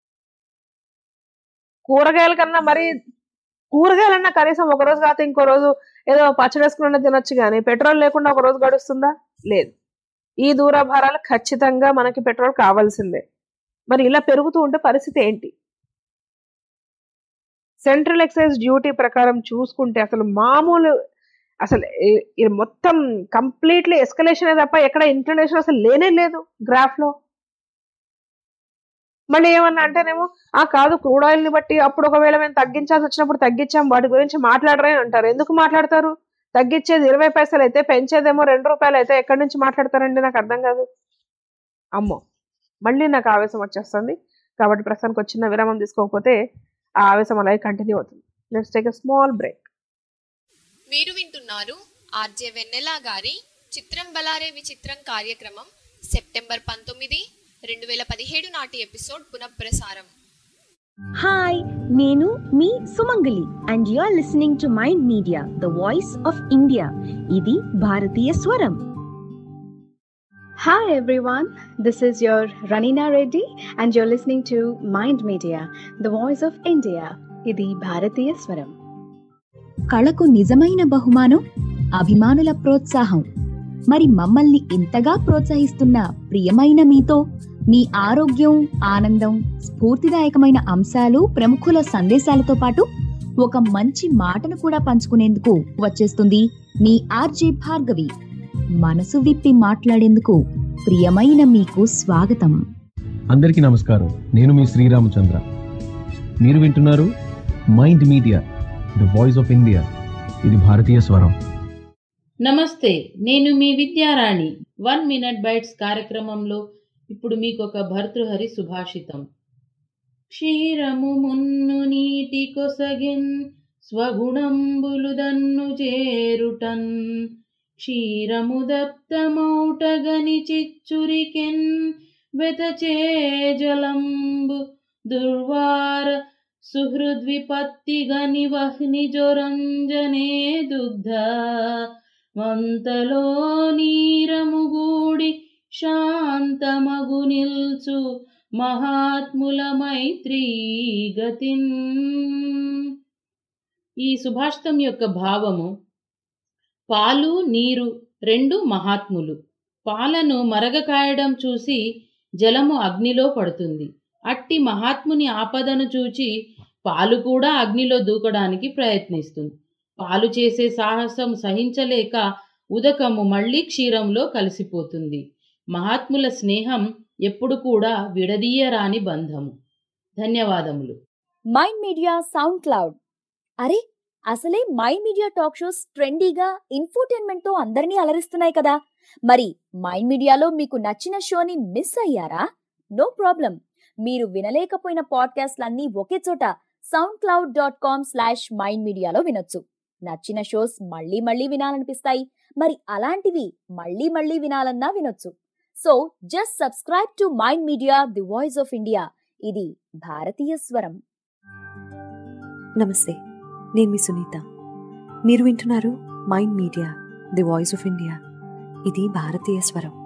కూరగాయల కన్నా మరి కూరగాయలన్నా కనీసం ఒక రోజు కాకపోతే ఇంకో రోజు ఏదో పచ్చడి వేసుకుని తినొచ్చు కానీ పెట్రోల్ లేకుండా ఒక రోజు గడుస్తుందా లేదు ఈ దూరాభారాలు ఖచ్చితంగా మనకి పెట్రోల్ కావాల్సిందే మరి ఇలా పెరుగుతూ ఉంటే పరిస్థితి ఏంటి సెంట్రల్ ఎక్సైజ్ డ్యూటీ ప్రకారం చూసుకుంటే అసలు మామూలు అసలు ఈ- ఈ మొత్తం కంప్లీట్లీ ఎస్కలేషన్ తప్ప ఎక్కడ ఇంక్లినేషన్ అసలు లేనే లేదు గ్రాఫ్ లో మళ్ళీ ఏమన్నా అంటేనేమో ఆ కాదు క్రూడ్ ఆయిల్ ని బట్టి అప్పుడు ఒకవేళ మేము తగ్గించాల్సి వచ్చినప్పుడు తగ్గించాం వాటి గురించి మాట్లాడరే అంటారు ఎందుకు మాట్లాడతారు తగ్గించేది ఇరవై పైసలు అయితే పెంచేదేమో రెండు రూపాయలు అయితే ఎక్కడి నుంచి మాట్లాడతారండి నాకు అర్థం కాదు అమ్మో మళ్ళీ నాకు ఆవేశం వచ్చేస్తుంది కాబట్టి ప్రస్తుతానికి వచ్చిన విరామం తీసుకోకపోతే ఆ ఆవేశం అలాగే కంటిన్యూ అవుతుంది let's take a small break మీరు వింటున్నారు ఆర్జే వెన్నెల గారి చిత్రం బలారే విచిత్రం కార్యక్రమం సెప్టెంబర్ పంతొమ్మిది రెండు వేల పదిహేడు నాటి ఎపిసోడ్ పునఃప్రసారం హాయ్ నేను మీ Sumangali and you are listening to Mind Media the voice of India ఇది భారతీయ స్వరం Hi everyone, this is your Ranina Reddy and you're listening to Mind Media, the voice of India. ఇది భారతీయ స్వరం కళకు నిజమైన బహుమానం అభిమానుల ప్రోత్సాహం మరి మమ్మల్ని ఇంతగా ప్రోత్సహిస్తున్న ప్రియమైన మీతో మీ ఆరోగ్యం ఆనందం స్ఫూర్తిదాయకమైన అంశాలు ప్రముఖుల సందేశాలతో పాటు ఒక మంచి మాటను కూడా పంచుకునేందుకు వచ్చేస్తుంది మీ ఆర్జే భార్గవి మనసు విప్పి మాట్లాడేందుకు ప్రియమైన మీకు స్వాగతం అందరికీ నమస్కారం నేను మీ శ్రీరామచంద్ర మీరు వింటున్నారు Mind Media the voice of India ఇది భారతీయ స్వరం నమస్తే నేను మీ విద్యారాణి వన్ మినిట్ బైట్స్ కార్యక్రమంలో ఇప్పుడు మీకు ఒక భర్తృహరి సుభాషితం క్షీరము మున్ను నీటి కొసగిన్ స్వగుణంబులు దన్ను చేరుటన్ క్షీరము దప్తమౌటగని చిచ్చురికెన్ వెతచే జలంబు దుర్వార సుహృద్విపత్తిగని వహ్ని జొరంజనే దుగ్ధ వంతలో నీరముగూడి శాంతమగు నిల్చు మహాత్ముల మైత్రీ గతిన్ ఈ సుభాషితం యొక్క భావము పాలు నీరు రెండు మహాత్ములు పాలను మరగ కాయడం చూసి జలము అగ్నిలో పడుతుంది అట్టి మహాత్ముని ఆపదను చూచి పాలు కూడా అగ్నిలో దూకడానికి ప్రయత్నిస్తుంది పాలు చేసే సాహసం సహించలేక ఉదకము మళ్ళీ క్షీరంలో కలిసిపోతుంది మహాత్ముల స్నేహం ఎప్పుడు కూడా విడదీయరాని బంధము ధన్యవాదములు మైండ్ మీడియా సౌండ్ క్లౌడ్ అరే అసలే మైండ్ మీడియా టాక్ షోస్ ట్రెండీగా ఇన్ఫోటైన్మెంట్ తో అందరినీ అలరిస్తున్నాయి కదా మరి మైండ్ మీడియాలో మీకు నచ్చిన షోని మిస్ అయ్యారా నో ప్రాబ్లం మీరు వినలేకపోయిన పాడ్కాస్ట్లన్నీ ఒకే చోట SoundCloud dot com slash Mind మీడియాలో వినొచ్చు నచ్చిన షోస్ మళ్ళీ మళ్ళీ వినాలనిపిస్తాయి మరి అలాంటివి మళ్ళీ మళ్ళీ వినాలన్నా వినొచ్చు so just subscribe to Mind Media the voice of India ఇది భారతీయ స్వరం నమస్తే నేను మీ సునీత మీరు వింటున్నారు Mind Media the voice of India ఇది భారతీయ స్వరం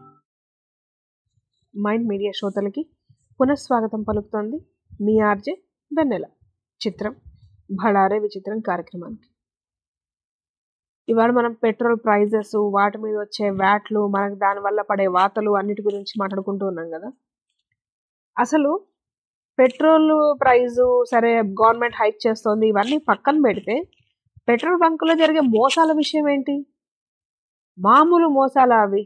మైండ్ మీడియా శ్రోతలకి పునఃస్వాగతం పలుకుతోంది మీ ఆర్జే వెన్నెల చిత్రం భడారే విచిత్రం కార్యక్రమానికి ఇవాళ మనం పెట్రోల్ ప్రైజెస్ వాటి మీద వచ్చే వ్యాట్లు మనకు దానివల్ల పడే వాతలు అన్నిటి గురించి మాట్లాడుకుంటూ ఉన్నాం కదా అసలు పెట్రోల్ ప్రైజు సరే గవర్నమెంట్ హైక్ చేస్తోంది ఇవన్నీ పక్కన పెడితే పెట్రోల్ బంకులో జరిగే మోసాల విషయం ఏంటి మామూలు మోసాల అవి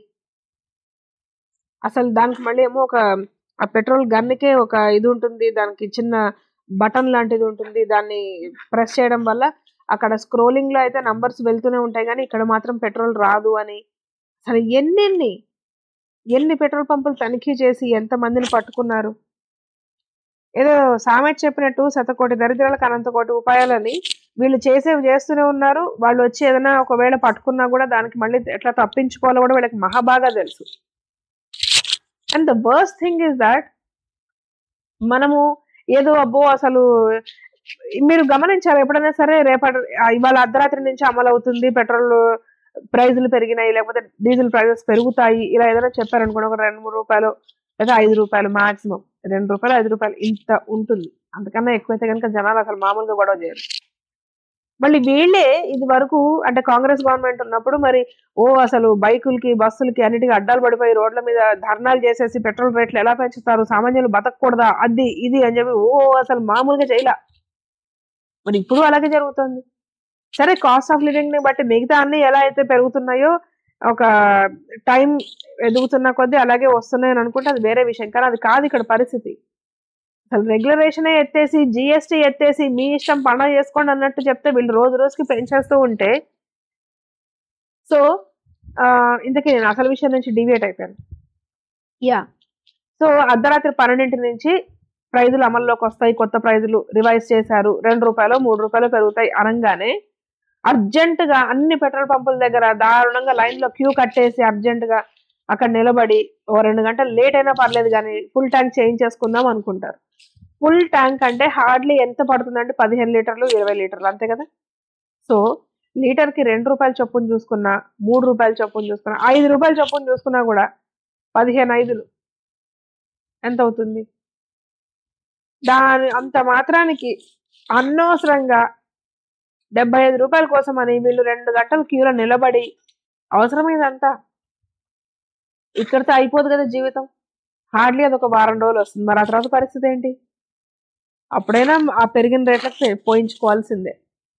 అసలు దానికి మళ్ళీ ఏమో ఒక ఆ పెట్రోల్ గన్నుకే ఒక ఇది ఉంటుంది దానికి చిన్న బటన్ లాంటిది ఉంటుంది దాన్ని ప్రెస్ చేయడం వల్ల అక్కడ స్క్రోలింగ్ లో అయితే నంబర్స్ వెళ్తూనే ఉంటాయి కానీ ఇక్కడ మాత్రం పెట్రోల్ రాదు అని అసలు ఎన్నెన్ని ఎన్ని పెట్రోల్ పంపులు తనిఖీ చేసి ఎంత మందిని పట్టుకున్నారు ఏదో సామెత చెప్పినట్టు శతకోటి దరిద్రాలకు అనంత కోటి ఉపాయాలని వీళ్ళు చేసేవి చేస్తూనే ఉన్నారు వాళ్ళు వచ్చి ఏదైనా ఒకవేళ పట్టుకున్నా కూడా దానికి మళ్ళీ ఎట్లా తప్పించుకోవాలో కూడా వీళ్ళకి మహాబాగా తెలుసు and the worst thing is that మనము ఏదో అబ్బో అసలు మీరు గమనించారు ఎప్పుడైనా సరే రేపటి ఆ, ఇవాళ అర్ధరాత్రి నుంచి అమలు అవుతుంది పెట్రోల్ ప్రైజులు పెరిగినాయి లేకపోతే డీజిల్ ప్రైజెస్ పెరుగుతాయి ఇలా ఏదైనా చెప్పారనుకోండి ఒక రెండు మూడు రూపాయలు లేదా ఐదు రూపాయలు మాక్సిమం రెండు రూపాయలు ఐదు రూపాయలు ఇంత ఉంటుంది అంతకన్నా ఎక్కువైతే కనుక జనాలు అసలు మామూలుగా గొడవ చేయరు మళ్ళీ వీళ్ళే ఇది వరకు అంటే కాంగ్రెస్ గవర్నమెంట్ ఉన్నప్పుడు మరి ఓ అసలు బైకులకి బస్సులకి అన్నిటికీ అడ్డాలు పడిపోయి రోడ్ల మీద ధర్నాలు చేసేసి పెట్రోల్ రేట్లు ఎలా పెంచుతారు సామాన్యులు బతకూడదా అది ఇది అని చెప్పి ఓ అసలు మామూలుగా చేయలా మరి ఇప్పుడు అలాగే జరుగుతుంది సరే కాస్ట్ ఆఫ్ లివింగ్ ని బట్టి మిగతా అన్ని ఎలా అయితే పెరుగుతున్నాయో ఒక టైం ఎదుగుతున్న కొద్దీ అలాగే వస్తున్నాయి అని అనుకుంటే అది వేరే విషయం కానీ అది కాదు ఇక్కడ పరిస్థితి అసలు రెగ్యులరేషనే ఎత్తేసి జిఎస్టీ ఎత్తేసి మీ ఇష్టం పండగ చేసుకోండి అన్నట్టు చెప్తే వీళ్ళు రోజు రోజుకి పెంచేస్తూ ఉంటే సో ఇంతకీ నేను అసలు విషయం నుంచి డివియేట్ అయిపోయాను యా సో అర్ధరాత్రి పన్నెండింటి నుంచి ప్రైజులు అమల్లోకి వస్తాయి కొత్త ప్రైజులు రివైజ్ చేశారు రెండు రూపాయలు మూడు రూపాయలు పెరుగుతాయి అనగానే అర్జెంట్ గా అన్ని పెట్రోల్ పంపుల దగ్గర దారుణంగా లైన్ లో క్యూ కట్టేసి అర్జెంట్ గా అక్కడ నిలబడి ఓ రెండు గంటలు లేట్ అయినా పర్లేదు కానీ ఫుల్ ట్యాంక్ చేంజ్ చేసుకుందాం అనుకుంటారు ఫుల్ ట్యాంక్ అంటే హార్డ్లీ ఎంత పడుతుందంటే పదిహేను లీటర్లు ఇరవై లీటర్లు అంతే కదా సో లీటర్ కి రెండు రూపాయల చొప్పున చూసుకున్నా మూడు రూపాయల చొప్పున చూసుకున్నా ఐదు రూపాయల చొప్పున చూసుకున్నా కూడా పదిహేను ఐదులు ఎంత అవుతుంది దాని అంత మాత్రానికి అనవసరంగా డెబ్బై ఐదు రూపాయల కోసం అని వీళ్ళు రెండు గంటలు క్యూలో నిలబడి అవసరమైందంతా ఇక్కడితో అయిపోదు కదా జీవితం హార్డ్లీ అది ఒక వారం రోజులు వస్తుంది మరి ఆ తర్వాత పరిస్థితి ఏంటి అప్పుడైనా ఆ పెరిగిన రేట్లకు పే- పోయించుకోవాల్సిందే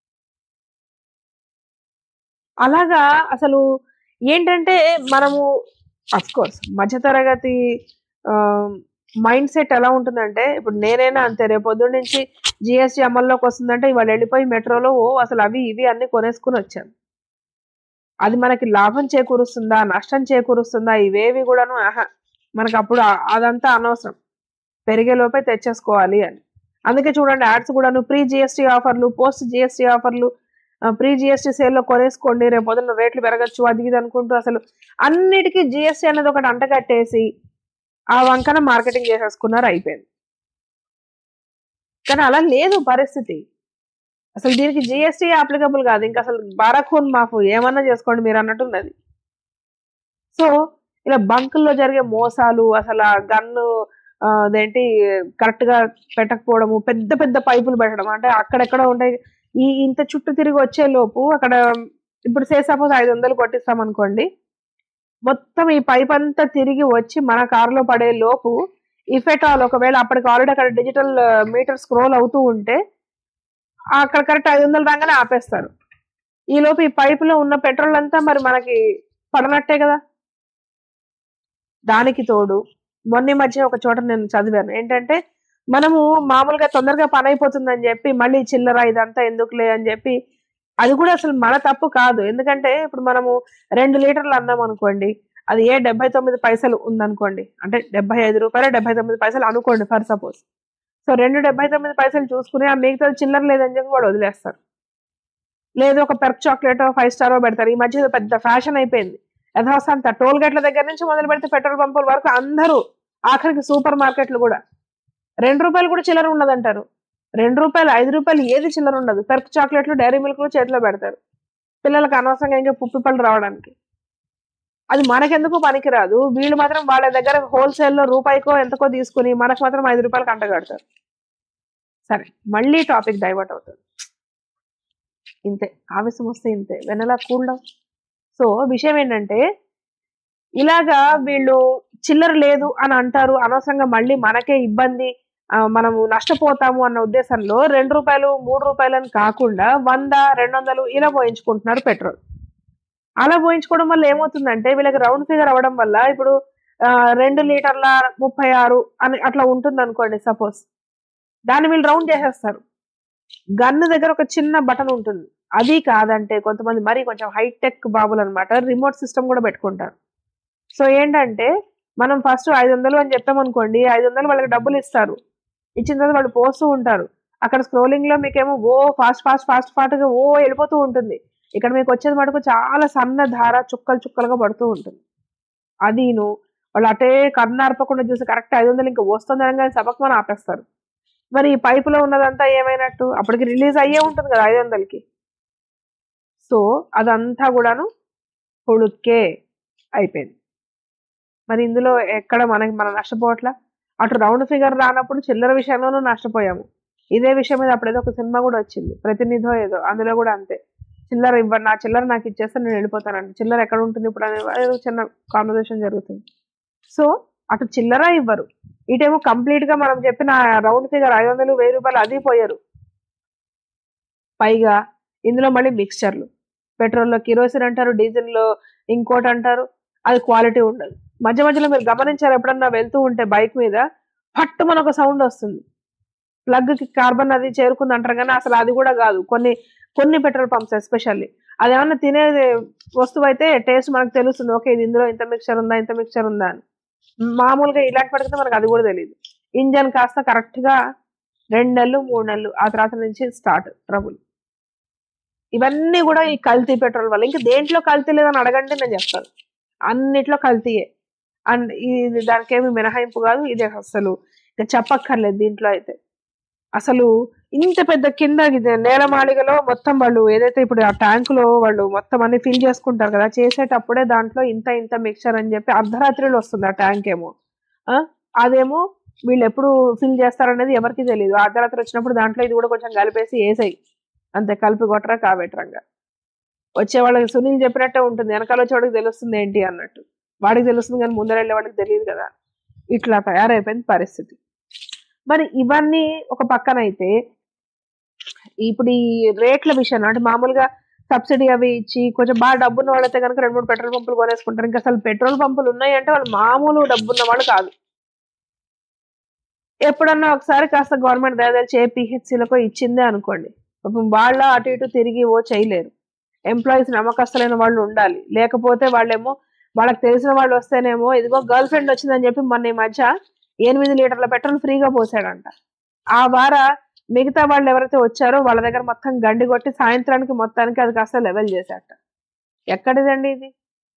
అలాగా అసలు ఏంటంటే మనము కోర్స్ మధ్యతరగతి మైండ్ సెట్ ఎలా ఉంటుందంటే ఇప్పుడు నేనైనా అంతే రేపు పొద్దున్న నుంచి జిఎస్టీ అమల్లోకి వస్తుందంటే ఇవాళ వెళ్ళిపోయి మెట్రోలో ఓ అసలు అవి ఇవి అన్ని కొనేసుకుని వచ్చాను అది మనకి లాభం చేకూరుస్తుందా నష్టం చేకూరుస్తుందా ఇవేవి కూడాను ఆహా మనకు అప్పుడు ఆ- అదంతా అనవసరం పెరిగే లోపే తెచ్చేసుకోవాలి అని అందుకే చూడండి యాడ్స్ కూడాను ప్రీ జిఎస్టీ ఆఫర్లు పోస్ట్ జిఎస్టీ ఆఫర్లు ప్రీ జిఎస్టీ సేల్లో కొనేసుకోండి రేపు పొద్దున్న రేట్లు పెరగచ్చు అది ఇది అనుకుంటూ అసలు అన్నిటికీ జిఎస్టీ అనేది ఒకటి అంటగట్టేసి ఆ వంకన మార్కెటింగ్ చేసేసుకున్నారు అయిపోయింది కానీ అలా లేదు పరిస్థితి అసలు దీనికి జిఎస్టీ అప్లికబుల్ కాదు ఇంకా అసలు బారాఖూన్ మాఫ్ ఏమన్నా చేసుకోండి మీరు అన్నట్టున్నది సో ఇలా బంకుల్లో జరిగే మోసాలు అసలు ఆ గన్ను ఆ, అదేంటి కరెక్ట్ గా పెట్టకపోవడము పెద్ద పెద్ద పైపులు పెట్టడం అంటే అక్కడెక్కడ ఉంటాయి ఈ ఇంత చుట్టూ తిరిగి వచ్చే లోపు అక్కడ ఇప్పుడు సే సపోజ్ ఐదు వందలు కొట్టిస్తాం అనుకోండి మొత్తం ఈ పైప్ అంతా తిరిగి వచ్చి మన కారులో పడే లోపు ఇఫెక్ట్ ఆల్ ఒకవేళ అప్పటికి ఆల్రెడీ అక్కడ డిజిటల్ మీటర్ స్క్రోల్ అవుతూ ఉంటే అక్కడ కరెక్ట్ ఐదు వందలు రాగానే ఆపేస్తారు ఈ లోపు ఈ పైపులో ఉన్న పెట్రోల్ అంతా మరి మనకి పడనట్టే కదా దానికి తోడు మొన్న ఈ మధ్య ఒక చోట నేను చదివాను ఏంటంటే మనము మామూలుగా తొందరగా పని అయిపోతుందని చెప్పి మళ్ళీ చిల్లర ఇదంతా ఎందుకులే అని చెప్పి అది కూడా అసలు మన తప్పు కాదు ఎందుకంటే ఇప్పుడు మనము రెండు లీటర్లు అన్నాం అనుకోండి అది ఏ డెబ్బై తొమ్మిది పైసలు ఉందనుకోండి అంటే డెబ్బై ఐదు రూపాయలు డెబ్బై తొమ్మిది పైసలు అనుకోండి ఫర్ సపోజ్ సో రెండు డెబ్బై తొమ్మిది పైసలు చూసుకుని ఆ మిగతా చిల్లర లేదని చెప్పి కూడా వదిలేస్తారు లేదు ఒక పెర్క్ చాక్లెట్ ఫైవ్ స్టార్ పెడతారు ఈ మధ్య ఇది పెద్ద ఫ్యాషన్ అయిపోయింది యథాస్థాంత టోల్ గేట్ల దగ్గర నుంచి మొదలు పెడితే పెట్రోల్ పంపుల వరకు అందరూ ఆఖరికి సూపర్ మార్కెట్లు కూడా రెండు రూపాయలు కూడా చిల్లర ఉండదంటారు రెండు రూపాయలు ఐదు రూపాయలు ఏది చిల్లర ఉండదు పెర్క్ చాక్లెట్లు డైరీ మిల్క్లు చేతిలో పెడతారు పిల్లలకు అనవసరంగా ఇంకా పుప్పి పళ్ళు రావడానికి అది మనకెందుకు పనికిరాదు వీళ్ళు మాత్రం వాళ్ళ దగ్గర హోల్సేల్లో రూపాయికో ఎంతకో తీసుకుని మనకు మాత్రం ఐదు రూపాయలు కంట కడతారు సరే మళ్ళీ టాపిక్ డైవర్ట్ అవుతుంది ఇంతే ఆవేశం వస్తే ఇంతే వెనలా కూల్ డౌన్ సో విషయం ఏంటంటే ఇలాగా వీళ్ళు చిల్లర లేదు అని అంటారు అనవసరంగా మళ్ళీ మనకే ఇబ్బంది ఆ, మనము నష్టపోతాము అన్న ఉద్దేశంలో రెండు రూపాయలు మూడు రూపాయలు అని కాకుండా వంద రెండు వందలు ఇలా పోయించుకుంటున్నారు పెట్రోల్ అలా పోయించుకోవడం వల్ల ఏమవుతుందంటే వీళ్ళకి రౌండ్ ఫిగర్ అవ్వడం వల్ల ఇప్పుడు ఆ, రెండు లీటర్ల ముప్పై ఆరు అని అట్లా ఉంటుంది అనుకోండి సపోజ్ దాన్ని వీళ్ళు రౌండ్ చేసేస్తారు గన్ను దగ్గర ఒక చిన్న బటన్ ఉంటుంది అది కాదంటే కొంతమంది మరి కొంచెం హైటెక్ బాబులు అనమాట రిమోట్ సిస్టమ్ కూడా పెట్టుకుంటారు సో ఏంటంటే మనం ఫస్ట్ ఐదు వందలు అని చెప్తాం అనుకోండి ఐదు వందలు వాళ్ళకి డబ్బులు ఇస్తారు ఇచ్చిన తర్వాత వాళ్ళు పోస్తూ ఉంటారు అక్కడ స్క్రోలింగ్ లో మీకేమో ఓ ఫాస్ట్ ఫాస్ట్ ఫాస్ట్ ఫాస్ట్ గా ఓ వెళ్ళిపోతూ ఉంటుంది ఇక్కడ మీకు వచ్చేది మటుకు చాలా సన్న ధార చుక్కలు చుక్కలుగా పడుతూ ఉంటుంది అదీను వాళ్ళు అటే కన్నార్పకుండా చూసి కరెక్ట్ ఐదు వందలు ఇంకా వస్తుంది అనగానే సబక్ మనం ఆపేస్తారు మరి ఈ పైపులో ఉన్నదంతా ఏమైనట్టు అప్పటికి రిలీజ్ అయ్యే ఉంటుంది కదా ఐదు వందలకి సో అదంతా కూడాను హుడుక్కే అయిపోయింది మరి ఇందులో ఎక్కడ మనకి మనం నష్టపోవట్లా అటు రౌండ్ ఫిగర్ రానప్పుడు చిల్లర విషయంలోనూ నష్టపోయాము ఇదే విషయం మీద అప్పుడేదో ఒక సినిమా కూడా వచ్చింది ప్రతినిధో ఏదో అందులో కూడా అంతే చిల్లర ఇవ్వ నా చిల్లర నాకు ఇచ్చేస్తే నేను వెళ్ళిపోతానండి చిల్లర ఎక్కడ ఉంటుంది ఇప్పుడు అనే ఏదో చిన్న కాన్వర్సేషన్ జరుగుతుంది సో అటు చిల్లర ఇవ్వరు ఇటేమో కంప్లీట్ గా మనం చెప్పిన రౌండ్ ఫిగర్ ఐదు వందలు వెయ్యి రూపాయలు అది పోయారు పైగా ఇందులో మళ్ళీ మిక్స్చర్లు పెట్రోల్లో కిరోసిన్ అంటారు డీజిల్లో ఇంకోటి అంటారు అది క్వాలిటీ ఉండదు మధ్య మధ్యలో మీరు గమనించారు ఎప్పుడన్నా వెళ్తూ ఉంటే బైక్ మీద పట్టు మన ఒక సౌండ్ వస్తుంది ప్లగ్ కి కార్బన్ అది చేరుకుంది అంటారు కానీ అసలు అది కూడా కాదు కొన్ని కొన్ని పెట్రోల్ పంప్స్ ఎస్పెషల్లీ అదేమన్నా తినే వస్తువు అయితే టేస్ట్ మనకు తెలుస్తుంది ఓకే ఇది ఇందులో ఇంత మిక్చర్ ఉందా ఇంత మిక్చర్ ఉందా అని మామూలుగా ఇలాంటి పడితే మనకు అది కూడా తెలియదు ఇంజన్ కాస్త కరెక్ట్ గా రెండు నెలలు మూడు నెలలు ఆ తర్వాత నుంచి స్టార్ట్ ట్రబుల్ ఇవన్నీ కూడా ఈ కల్తీ పెట్రోల్ వల్ల ఇంకా దేంట్లో కల్తీ లేదని అడగండి నేను చెప్తాను అన్నిట్లో కల్తీయే అండ్ ఇది దానికి ఏమి మినహాయింపు కాదు ఇది అసలు ఇంకా చెప్పక్కర్లేదు దీంట్లో అయితే అసలు ఇంత పెద్ద కింద ఇది నేలమాళిగలో మొత్తం వాళ్ళు ఏదైతే ఇప్పుడు ఆ ట్యాంకులో వాళ్ళు మొత్తం అన్ని ఫిల్ చేసుకుంటారు కదా చేసేటప్పుడే దాంట్లో ఇంత ఇంత మిక్చర్ అని చెప్పి అర్ధరాత్రిలో వస్తుంది ఆ ట్యాంక్ ఏమో ఆ, అదేమో వీళ్ళు ఎప్పుడు ఫిల్ చేస్తారనేది ఎవరికి తెలియదు అర్ధరాత్రి వచ్చినప్పుడు దాంట్లో ఇది కూడా కొంచెం కలిపేసి వేసాయి అంతే కలిపి కొట్టరా కాబెట్టరంగా వచ్చే వాళ్ళకి సునీల్ చెప్పినట్టే ఉంటుంది వెనకాల వచ్చేవాడికి తెలుస్తుంది ఏంటి అన్నట్టు వాడికి తెలుస్తుంది కానీ ముందర వెళ్ళే వాడికి తెలియదు కదా ఇట్లా తయారైపోయింది పరిస్థితి మరి ఇవన్నీ ఒక పక్కన అయితే ఇప్పుడు ఈ రేట్ల విషయం అంటే మామూలుగా సబ్సిడీ అవి ఇచ్చి కొంచెం బాగా డబ్బున్న వాళ్ళైతే కనుక రెండు మూడు పెట్రోల్ పంపులు కొనేసుకుంటారు ఇంకా అసలు పెట్రోల్ పంపులు ఉన్నాయి అంటే వాళ్ళు మామూలు డబ్బున్న వాళ్ళు కాదు ఎప్పుడన్నా ఒకసారి కాస్త గవర్నమెంట్ దయదలిచి ఏ పిహెచ్సిలకు ఇచ్చిందే అనుకోండి పాపం వాళ్ళ అటు ఇటు తిరిగి ఓ చేయలేరు ఎంప్లాయీస్ నమ్మకస్తులైన వాళ్ళు ఉండాలి లేకపోతే వాళ్ళేమో వాళ్ళకి తెలిసిన వాళ్ళు వస్తేనేమో ఇదిగో గర్ల్ ఫ్రెండ్ వచ్చిందని చెప్పి మొన్న ఈ మధ్య ఎనిమిది లీటర్ల పెట్రోల్ ఫ్రీగా పోసాడంట ఆ వార మిగతా వాళ్ళు ఎవరైతే వచ్చారో వాళ్ళ దగ్గర మొత్తం గండి కొట్టి సాయంత్రానికి మొత్తానికి అది కాస్త లెవెల్ చేశాట ఎక్కడిదండి ఇది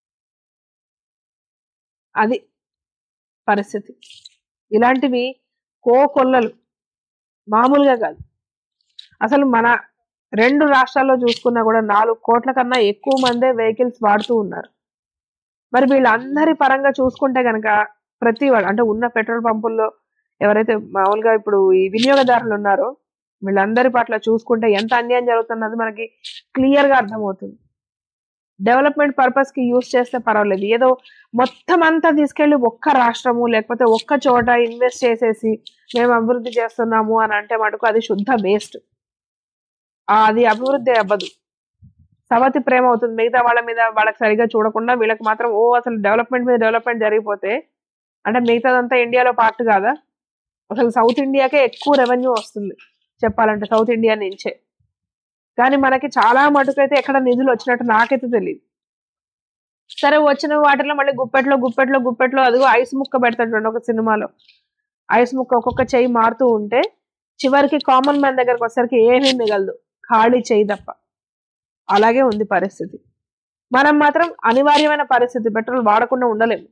అది పరిస్థితి ఇలాంటివి కోకొల్లలు మామూలుగా కాదు అసలు మన రెండు రాష్ట్రాల్లో చూసుకున్నా కూడా నాలుగు కోట్ల కన్నా ఎక్కువ మందే వెహికల్స్ వాడుతూ ఉన్నారు మరి వీళ్ళందరి పరంగా చూసుకుంటే కనుక ప్రతి వాళ్ళు అంటే ఉన్న పెట్రోల్ పంపుల్లో ఎవరైతే మామూలుగా ఇప్పుడు ఈ వినియోగదారులు ఉన్నారో వీళ్ళందరి పట్ల చూసుకుంటే ఎంత అన్యాయం జరుగుతున్నది మనకి క్లియర్ గా అర్థమవుతుంది డెవలప్మెంట్ పర్పస్ కి యూస్ చేస్తే పర్వాలేదు ఏదో మొత్తం అంతా తీసుకెళ్లి ఒక్క రాష్ట్రము లేకపోతే ఒక్క చోట ఇన్వెస్ట్ చేసేసి మేము అభివృద్ధి చేస్తున్నాము అని అంటే మటుకు అది శుద్ధ వేస్ట్ అది అభివృద్ధి అవ్వదు సవతి ప్రేమ అవుతుంది మిగతా వాళ్ళ మీద వాళ్ళకి సరిగా చూడకుండా వీళ్ళకి మాత్రం ఓ అసలు డెవలప్మెంట్ మీద డెవలప్మెంట్ జరిగిపోతే అంటే మిగతాదంతా ఇండియాలో పార్ట్ కాదా అసలు సౌత్ ఇండియాకే ఎక్కువ రెవెన్యూ వస్తుంది చెప్పాలంటే సౌత్ ఇండియా నుంచే కానీ మనకి చాలా మటుకైతే ఎక్కడ నిధులు వచ్చినట్టు నాకైతే తెలియదు సరే వచ్చిన వాటిలో మళ్ళీ గుప్పెట్లో గుప్పెట్లో గుప్పెట్లో అదిగో ఐస్ ముక్క పెడతాడు చూడండి ఒక సినిమాలో ఐస్ ముక్క ఒక్కొక్క చెయ్యి మారుతూ ఉంటే చివరికి కామన్ మ్యాన్ దగ్గరకు వచ్చేసరికి ఏమీ మిగలదు ఖాళీ చెయ్యి తప్ప అలాగే ఉంది పరిస్థితి మనం మాత్రం అనివార్యమైన పరిస్థితి పెట్రోల్ వాడకుండా ఉండలేము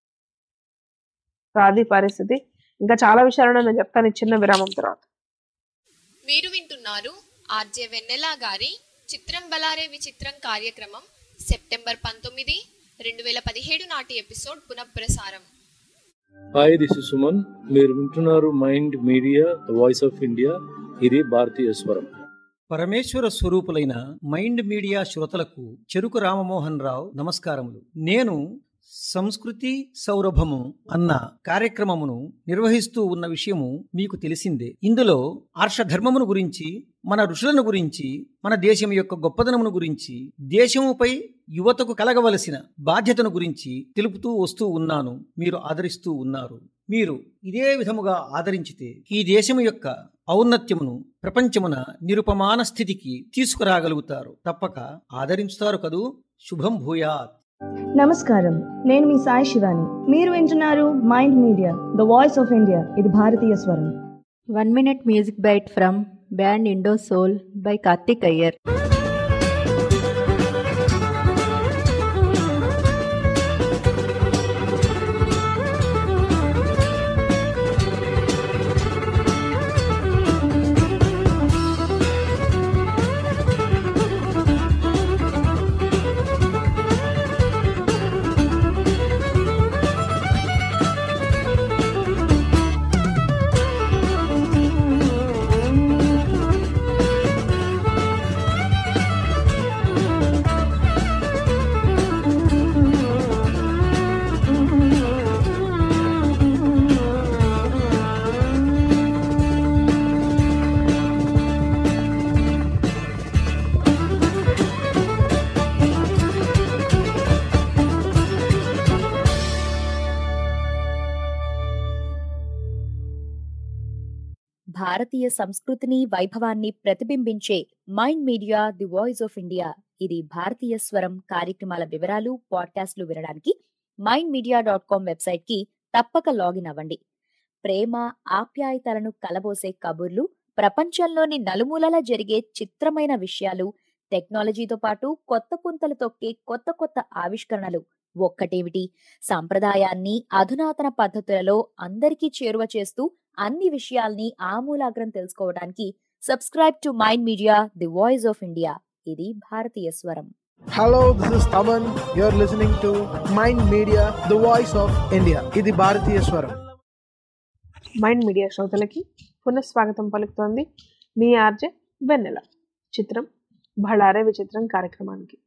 సో అది పరిస్థితి ఇంకా చాలా విషయాలను నేను చెప్తాను ఈ చిన్న విరామం తర్వాత మీరు వింటున్నారు ఆర్జే వెన్నెల గారి చిత్రం బలారే విచిత్రం కార్యక్రమం సెప్టెంబర్ పంతొమ్మిది రెండు వేల పదిహేడు నాటి ఎపిసోడ్ పునఃప్రసారం హాయ్ దిస్ ఇస్ సుమన్ మీరు వింటున్నారు Mind Media the voice of India ఇది భారతీయ స్వరం పరమేశ్వర స్వరూపులైన మైండ్ మీడియా శ్రోతలకు చెరుకు రామమోహన్ రావు నమస్కారములు నేను సంస్కృతి సౌరభము అన్న కార్యక్రమమును నిర్వహిస్తూ ఉన్న విషయము మీకు తెలిసిందే ఇందులో ఆర్షధర్మమును గురించి మన ఋషులను గురించి మన దేశం యొక్క గొప్పదనమును గురించి దేశముపై యువతకు కలగవలసిన బాధ్యతను గురించి తెలుపుతూ వస్తూ ఉన్నాను మీరు ఆదరిస్తూ ఉన్నారు మీరు ఇదే విధముగా ఆదరించితే ఈ దేశము యొక్క ఔన్నత్యమును ప్రపంచమున నిరుపమాన స్థితికి తీసుకురాగలుగుతారు తప్పక ఆదరించుతారు కదూ శుభం భూయాత్ నమస్కారం నేను మీ సాయి శివాని మీరు వింటున్నారు Mind Media the voice of India ఇది భారతీయ స్వరం one minute music bite from band Indo Soul by Karthik Iyer భారతీయ సంస్కృతిని వైభవాన్ని ప్రతిబింబించే Mind Media the voice of India ఇది భారతీయ స్వరం కార్యక్రమాల వివరాలు పాడ్కాస్ట్లు వినడానికి Mind Media dot com website కి తప్పక లాగిన్ అవ్వండి ప్రేమ ఆప్యాయతలను కలబోసే కబుర్లు ప్రపంచంలోని నలుమూలలా జరిగే చిత్రమైన విషయాలు టెక్నాలజీతో పాటు కొత్త పుంతలు తొక్కే కొత్త కొత్త ఆవిష్కరణలు ఒక్కటేమిటి సాంప్రదాయాన్ని అధునాతన పద్ధతులలో అందరికీ చేరువ చేస్తూ అన్ని విషయాల్ని ఆమూలాగ్రం తెలుసుకోవడానికి subscribe to Mind Media the voice of India ఇది భారతీయ స్వరం Hello, this is Taman. You're listening to Mind Media, the voice of India. ఇది భారతీయ స్వరం మైండ్ మీడియా శ్రోతలకి పునఃస్వాగతం పలుకుతోంది మీ ఆర్జే వెన్నెల చిత్రం బళారే విచిత్రం కార్యక్రమానికి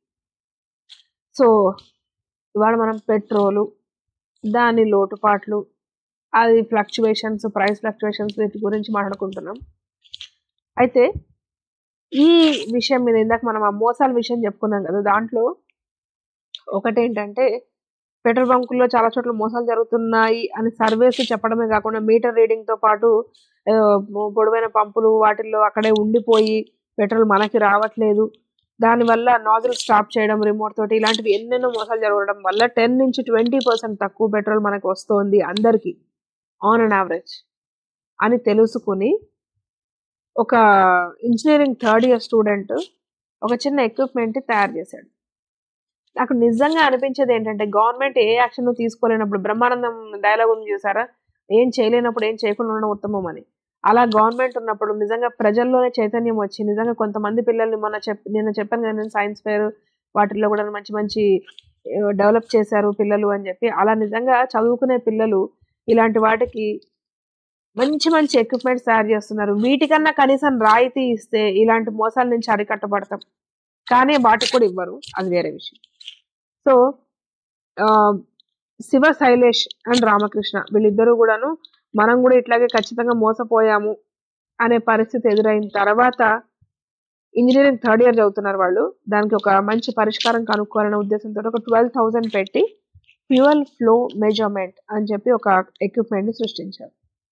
సో ఇవాళ మనం పెట్రోలు దాని లోటుపాట్లు అది ఫ్లక్చువేషన్స్ ప్రైస్ ఫ్లక్చువేషన్స్ వీటి గురించి మాట్లాడుకుంటున్నాం అయితే ఈ విషయం మీద ఇందాక మనం ఆ మోసాల విషయం చెప్పుకున్నాం కదా దాంట్లో ఒకటేంటంటే పెట్రోల్ బంకుల్లో చాలా చోట్ల మోసాలు జరుగుతున్నాయి అని సర్వేస్ చెప్పడమే కాకుండా మీటర్ రీడింగ్ తో పాటు ఆ, పొడవైన పంపులు వాటిల్లో అక్కడే ఉండిపోయి పెట్రోల్ మనకి రావట్లేదు దానివల్ల నాజిల్ స్టాప్ చేయడం రిమోట్ తోటి ఇలాంటివి ఎన్నెన్నో మోసాలు జరగడం వల్ల టెన్ నుంచి ట్వంటీ పర్సెంట్ తక్కువ పెట్రోల్ మనకు వస్తుంది అందరికీ ఆన్ అండ్ యావరేజ్ అని తెలుసుకుని ఒక ఇంజనీరింగ్ థర్డ్ ఇయర్ స్టూడెంట్ ఒక చిన్న ఎక్విప్మెంట్ తయారు చేశాడు నాకు నిజంగా అనిపించేది ఏంటంటే గవర్నమెంట్ ఏ యాక్షన్ తీసుకోలేనప్పుడు బ్రహ్మానందం డైలాగ్ ఉంది చూసారా ఏం చేయలేనప్పుడు ఏం చేయకుండా ఉండడం ఉత్తమం అని అలా గవర్నమెంట్ ఉన్నప్పుడు నిజంగా ప్రజల్లోనే చైతన్యం వచ్చి నిజంగా కొంతమంది పిల్లల్ని మొన్న చెప్ నేను చెప్పాను కదా నేను సైన్స్ ఫేర్ వాటిల్లో కూడా మంచి మంచి డెవలప్ చేశారు పిల్లలు అని చెప్పి అలా నిజంగా చదువుకునే పిల్లలు ఇలాంటి వాటికి మంచి మంచి ఎక్విప్మెంట్స్ తయారు చేస్తున్నారు వీటికన్నా కనీసం రాయితీ ఇస్తే ఇలాంటి మోసాల నుంచి అరికట్టబడతాం కానీ వాటికి కూడా ఇవ్వరు అది వేరే విషయం సో ఆ, శివ శైలేష్ అండ్ రామకృష్ణ వీళ్ళిద్దరూ కూడాను మనం కూడా ఇట్లాగే ఖచ్చితంగా మోసపోయాము అనే పరిస్థితి ఎదురైన తర్వాత ఇంజనీరింగ్ థర్డ్ ఇయర్ చదువుతున్నారు వాళ్ళు దానికి ఒక మంచి పరిష్కారం కనుక్కోవాలనే ఉద్దేశంతో ఒక ట్వెల్వ్ థౌజండ్ పెట్టి ఫ్యూయల్ ఫ్లో మెజర్మెంట్ అని చెప్పి ఒక ఎక్విప్మెంట్ ని సృష్టించారు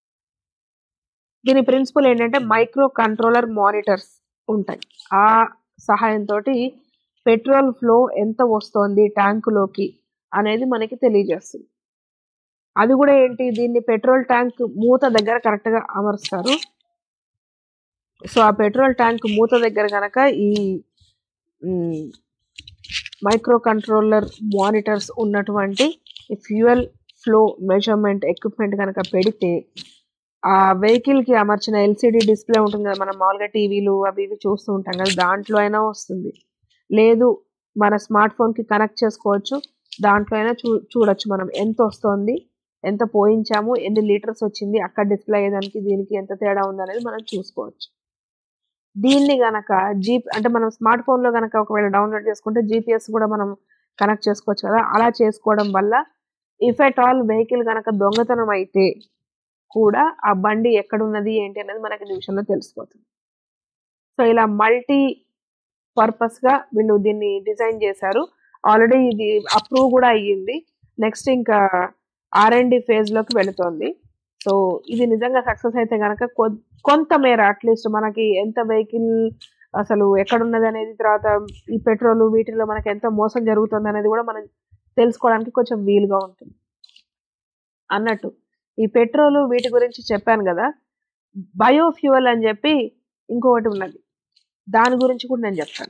దీని ప్రిన్సిపల్ ఏంటంటే మైక్రో కంట్రోలర్ మానిటర్స్ ఉంటాయి ఆ సహాయంతో పెట్రోల్ ఫ్లో ఎంత వస్తోంది ట్యాంకులోకి అనేది మనకి తెలియజేస్తుంది అది కూడా ఏంటి దీన్ని పెట్రోల్ ట్యాంక్ మూత దగ్గర కరెక్ట్ గా అమరుస్తారు సో ఆ పెట్రోల్ ట్యాంక్ మూత దగ్గర కనుక ఈ మైక్రో కంట్రోలర్ మానిటర్స్ ఉన్నటువంటి ఫ్యూయల్ ఫ్లో మెజర్మెంట్ ఎక్విప్మెంట్ కనుక పెడితే ఆ వెహికల్ కి అమర్చిన ఎల్సిడి డిస్ప్లే ఉంటుంది కదా మనం మామూలుగా టీవీలు అవి ఇవి చూస్తూ ఉంటాం కదా దాంట్లో అయినా వస్తుంది లేదు మన స్మార్ట్ ఫోన్ కి కనెక్ట్ చేసుకోవచ్చు దాంట్లో అయినా చూ చూడొచ్చు మనం ఎంత వస్తుంది ఎంత పోయించాము ఎన్ని లీటర్స్ వచ్చింది అక్కడ డిస్ప్లే అయ్యేదానికి దీనికి ఎంత తేడా ఉంది అనేది మనం చూసుకోవచ్చు దీన్ని గనక జీప్ అంటే మనం స్మార్ట్ ఫోన్ లో గనక ఒకవేళ డౌన్లోడ్ చేసుకుంటే జీపీఎస్ కూడా మనం కనెక్ట్ చేసుకోవచ్చు కదా అలా చేసుకోవడం వల్ల ఇఫ్ ఎట్ ఆల్ వెహికల్ గనక దొంగతనం అయితే కూడా ఆ బండి ఎక్కడున్నది ఏంటి అనేది మనకి నిమిషంలో తెలిసిపోతుంది సో ఇలా మల్టీ పర్పస్ గా వీళ్ళు దీన్ని డిజైన్ చేశారు ఆల్రెడీ ఇది అప్రూవ్ కూడా అయ్యింది నెక్స్ట్ ఇంకా ఆర్ అండ్ డి ఫేజ్ లోకి వెళుతోంది సో ఇది నిజంగా సక్సెస్ అయితే కనుక కొంత మేర అట్లీస్ట్ మనకి ఎంత వెహికల్ అసలు ఎక్కడున్నది అనేది తర్వాత ఈ పెట్రోల్ వీటిల్లో మనకి ఎంత మోసం జరుగుతుంది అనేది కూడా మనం తెలుసుకోవడానికి కొంచెం వీలుగా ఉంటుంది అన్నట్టు ఈ పెట్రోల్ వీటి గురించి చెప్పాను కదా బయోఫ్యూయల్ అని చెప్పి ఇంకొకటి ఉన్నది దాని గురించి కూడా నేను చెప్తాను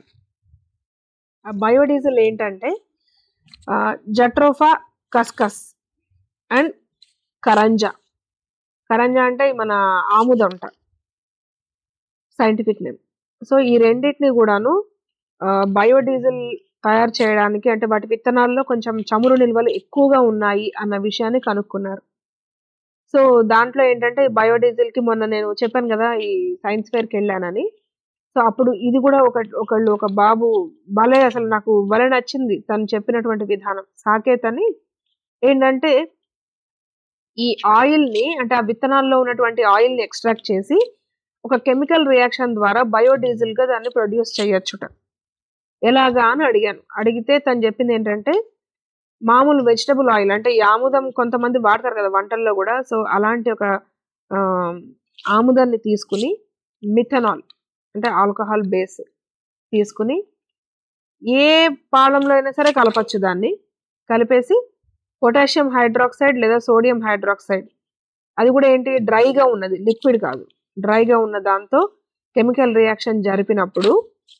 ఆ బయోడీజిల్ ఏంటంటే ఆ, జట్రోఫా కస్కస్ అండ్ కరంజా కరంజా అంటే మన ఆముదంట సైంటిఫిక్ నేమ్ సో ఈ రెండింటిని కూడాను ఆ, బయోడీజిల్ తయారు చేయడానికి అంటే వాటి విత్తనాల్లో కొంచెం చమురు నిల్వలు ఎక్కువగా ఉన్నాయి అన్న విషయాన్ని కనుక్కున్నారు సో దాంట్లో ఏంటంటే బయోడీజిల్ కి మొన్న నేను చెప్పాను కదా ఈ సైన్స్ ఫేర్కి వెళ్ళానని సో అప్పుడు ఇది కూడా ఒక ఒకళ్ళు ఒక బాబు భలే అసలు నాకు భలే నచ్చింది తను చెప్పినటువంటి విధానం సాకేత్ అని ఏంటంటే ఈ ఆయిల్ ని అంటే ఆ విత్తనాల్లో ఉన్నటువంటి ఆయిల్ ని ఎక్స్ట్రాక్ట్ చేసి ఒక కెమికల్ రియాక్షన్ ద్వారా బయోడీజిల్ గా దాన్ని ప్రొడ్యూస్ చేయొచ్చుట ఎలాగా అని అడిగాను అడిగితే తను చెప్పింది ఏంటంటే మామూలు వెజిటబుల్ ఆయిల్ అంటే ఈ ఆముదం కొంతమంది వాడతారు కదా వంటల్లో కూడా సో అలాంటి ఒక ఆ, ఆముదాన్ని తీసుకుని మిథనాల్ అంటే ఆల్కహాల్ బేస్ తీసుకుని ఏ పాలంలో అయినా సరే కలపచ్చు దాన్ని కలిపేసి పొటాషియం హైడ్రాక్సైడ్ లేదా సోడియం హైడ్రాక్సైడ్ అది కూడా ఏంటి డ్రైగా ఉన్నది లిక్విడ్ కాదు డ్రైగా ఉన్న దాంతో కెమికల్ రియాక్షన్ జరిపినప్పుడు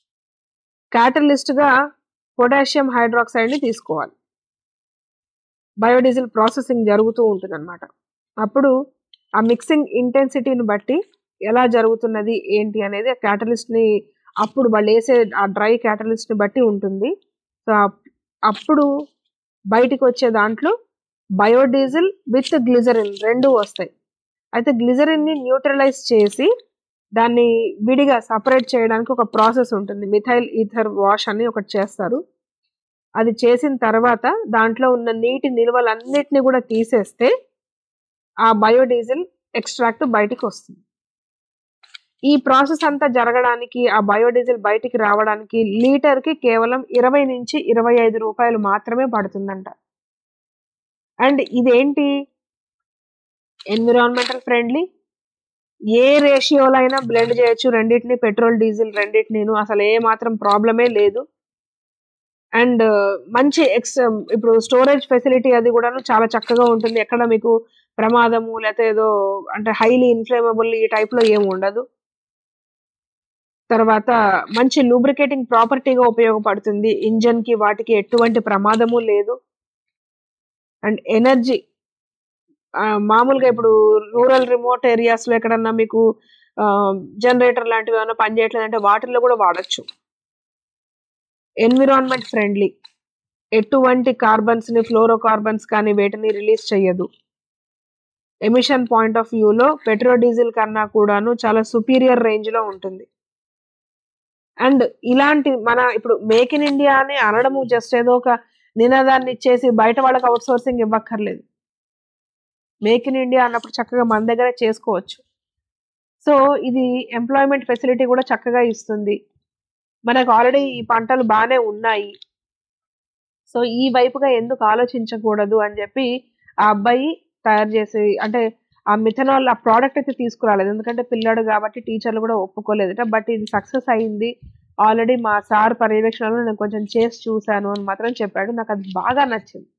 catalyst గా పొటాషియం హైడ్రాక్సైడ్ ని తీసుకోవాలి బయోడీజిల్ ప్రాసెసింగ్ జరుగుతూ ఉంటుంది అనమాట అప్పుడు ఆ మిక్సింగ్ ఇంటెన్సిటీని బట్టి ఎలా జరుగుతున్నది ఏంటి అనేది ఆ క్యాటలిస్ట్ని అప్పుడు వాళ్ళు వేసే ఆ డ్రై క్యాటలిస్ట్ని బట్టి ఉంటుంది సో అప్- అప్పుడు బయటికి వచ్చే దాంట్లో బయోడీజిల్ విత్ గ్లిజరిన్ రెండు వస్తాయి అయితే గ్లిజరిన్ని న్యూట్రలైజ్ చేసి దాన్ని విడిగా సపరేట్ చేయడానికి ఒక ప్రాసెస్ ఉంటుంది మిథైల్ ఈథర్ వాష్ అని ఒకటి చేస్తారు అది చేసిన తర్వాత దాంట్లో ఉన్న నీటి నిల్వలన్నిటిని కూడా తీసేస్తే ఆ బయోడీజిల్ ఎక్స్ట్రాక్ట్ బయటికి వస్తుంది ఈ ప్రాసెస్ అంతా జరగడానికి ఆ బయోడీజిల్ బయటికి రావడానికి లీటర్కి కేవలం ఇరవై నుంచి ఇరవై ఐదు రూపాయలు మాత్రమే పడుతుందంట అండ్ ఇదేంటి ఎన్విరాన్మెంటల్ ఫ్రెండ్లీ ఏ రేషియోలో అయినా బ్లెండ్ చేయొచ్చు రెండింటిని పెట్రోల్ డీజిల్ రెండింటిని అసలు ఏ మాత్రం ప్రాబ్లమే లేదు అండ్ మంచి ఎక్స్ ఇప్పుడు స్టోరేజ్ ఫెసిలిటీ అది కూడాను చాలా చక్కగా ఉంటుంది ఎక్కడ మీకు ప్రమాదము లేకపోతే ఏదో అంటే హైలీ ఇన్ఫ్లేమబుల్ ఈ type లో ఏమి ఉండదు తర్వాత మంచి లూబ్రికేటింగ్ ప్రాపర్టీగా ఉపయోగపడుతుంది ఇంజన్ కి వాటికి ఎటువంటి ప్రమాదము లేదు అండ్ ఎనర్జీ మామూలుగా ఇప్పుడు రూరల్ రిమోట్ ఏరియాస్ లో ఎక్కడన్నా మీకు జనరేటర్ లాంటివి ఏమైనా పనిచేయట్లేదు అంటే వాటిల్లో కూడా వాడచ్చు ఎన్విరాన్మెంట్ ఫ్రెండ్లీ ఎటువంటి కార్బన్స్ ని ఫ్లోరో కార్బన్స్ కానీ వేటిని రిలీజ్ చేయదు ఎమిషన్ పాయింట్ ఆఫ్ వ్యూలో పెట్రోల్ డీజిల్ కన్నా కూడాను చాలా సుపీరియర్ రేంజ్ లో ఉంటుంది అండ్ ఇలాంటి మన ఇప్పుడు మేక్ ఇన్ ఇండియా అని అనడము జస్ట్ ఏదో ఒక నినాదాన్ని ఇచ్చేసి బయట వాళ్ళకి అవుట్ సోర్సింగ్ ఇవ్వక్కర్లేదు మేక్ ఇన్ ఇండియా అన్నప్పుడు చక్కగా మన దగ్గర చేసుకోవచ్చు సో ఇది ఎంప్లాయ్మెంట్ ఫెసిలిటీ కూడా చక్కగా ఇస్తుంది మనకు ఆల్రెడీ ఈ పంటలు బాగానే ఉన్నాయి సో ఈ వైపుగా ఎందుకు ఆలోచించకూడదు అని చెప్పి ఆ అబ్బాయి తయారు చేసి అంటే ఆ మిథనాల్ ఆ ప్రోడక్ట్ అయితే తీసుకురాలేదు ఎందుకంటే పిల్లాడు కాబట్టి టీచర్లు కూడా ఒప్పుకోలేదట బట్ ఇది సక్సెస్ అయింది ఆల్రెడీ మా సార్ పర్యవేక్షణలో నేను కొంచెం చేసి చూశాను అని మాత్రం చెప్పాడు నాకు అది బాగా నచ్చింది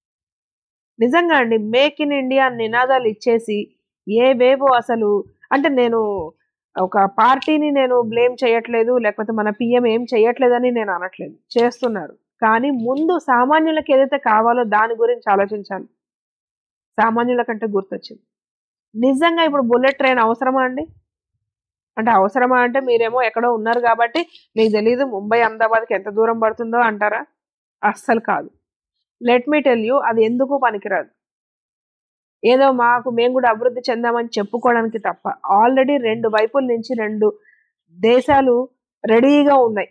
నిజంగా అండి మేక్ ఇన్ ఇండియా నినాదాలు ఇచ్చేసి ఏవేవో అసలు అంటే నేను ఒక పార్టీని నేను బ్లేమ్ చేయట్లేదు లేకపోతే మన పిఎం ఏం చేయట్లేదని నేను అనట్లేదు చేస్తున్నారు కానీ ముందు సామాన్యులకు ఏదైతే కావాలో దాని గురించి ఆలోచించాలి సామాన్యుల కంటే గుర్తొచ్చింది నిజంగా ఇప్పుడు బుల్లెట్ ట్రైన్ అవసరమా అండి అంటే అవసరమా అంటే మీరేమో ఎక్కడో ఉన్నారు కాబట్టి మీకు తెలియదు ముంబై అహ్మదాబాద్కి ఎంత దూరం పడుతుందో అంటారా అస్సలు కాదు లెట్ మీ టెల్ యూ అది ఎందుకు పనికిరాదు ఏదో మాకు మేము కూడా అభివృద్ధి చెందామని చెప్పుకోవడానికి తప్ప ఆల్రెడీ రెండు వైపుల నుంచి రెండు దేశాలు రెడీగా ఉన్నాయి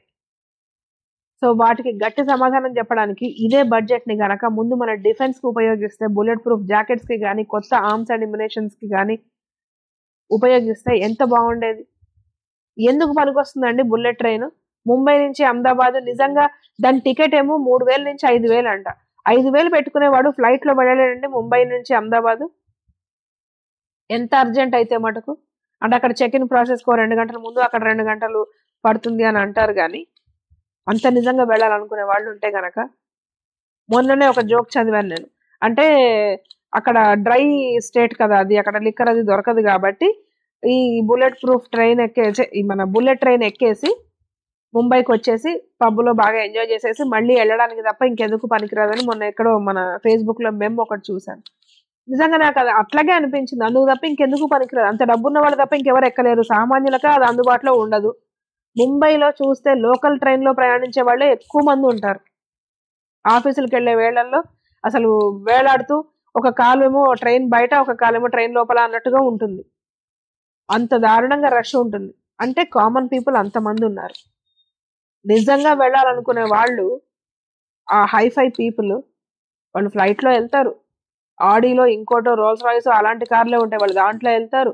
సో వాటికి గట్టి సమాధానం చెప్పడానికి ఇదే బడ్జెట్ ని గనక ముందు మన డిఫెన్స్ కి ఉపయోగిస్తే బుల్లెట్ ప్రూఫ్ జాకెట్స్ కి కానీ కొత్త ఆర్మ్స్ అండ్ ఇమ్యునేషన్స్ కి కానీ ఉపయోగిస్తే ఎంత బాగుండేది ఎందుకు పనికొస్తుందండి బుల్లెట్ ట్రైన్ ముంబై నుంచి అహ్మదాబాద్ నిజంగా దాని టికెట్ ఏమో మూడు వేల నుంచి ఐదు వేలు అంట ఐదు వేలు పెట్టుకునేవాడు ఫ్లైట్ లో వెళ్ళలేడండి ముంబై నుంచి అహ్మదాబాద్ ఎంత అర్జెంట్ అయితే మటుకు అంటే అక్కడ చెక్ ఇన్ ప్రాసెస్ కో రెండు గంటల ముందు అక్కడ రెండు గంటలు పడుతుంది అని అంటారు కానీ అంత నిజంగా వెళ్ళాలనుకునే వాళ్ళు ఉంటే గనక మొన్ననే ఒక జోక్ చదివాను నేను అంటే అక్కడ డ్రై స్టేట్ కదా అది అక్కడ లిక్కర్ అది దొరకదు కాబట్టి ఈ బుల్లెట్ ప్రూఫ్ ట్రైన్ ఎక్కేసి ఈ మన బుల్లెట్ ట్రైన్ ఎక్కేసి ముంబైకి వచ్చేసి పబ్బులో బాగా ఎంజాయ్ చేసేసి మళ్ళీ వెళ్ళడానికి తప్ప ఇంకెందుకు పనికిరాదని మొన్న ఎక్కడో మన ఫేస్బుక్ లో మేము ఒకటి చూసాను నిజంగా నాకు అది అట్లాగే అనిపించింది అందుకు తప్ప ఇంకెందుకు పనికిరాదు అంత డబ్బున్న వాళ్ళు తప్ప ఇంకెవరు ఎక్కలేరు సామాన్యులకు అది అందుబాటులో ఉండదు ముంబైలో చూస్తే లోకల్ ట్రైన్ లో ప్రయాణించే వాళ్ళే ఎక్కువ మంది ఉంటారు ఆఫీసులకు వెళ్ళే వేళల్లో అసలు వేలాడుతూ ఒక కాలు ఏమో ట్రైన్ బయట ఒక కాలేమో ట్రైన్ లోపల అన్నట్టుగా ఉంటుంది అంత దారుణంగా రష్ ఉంటుంది అంటే కామన్ పీపుల్ అంతమంది ఉన్నారు నిజంగా వెళ్ళాలనుకునే వాళ్ళు ఆ హైఫై పీపుల్ వాళ్ళు ఫ్లైట్ లో వెళ్తారు ఆడీలో ఇంకోటో రోల్స్ రాయిస్ అలాంటి కార్లే ఉంటాయి వాళ్ళు దాంట్లో వెళ్తారు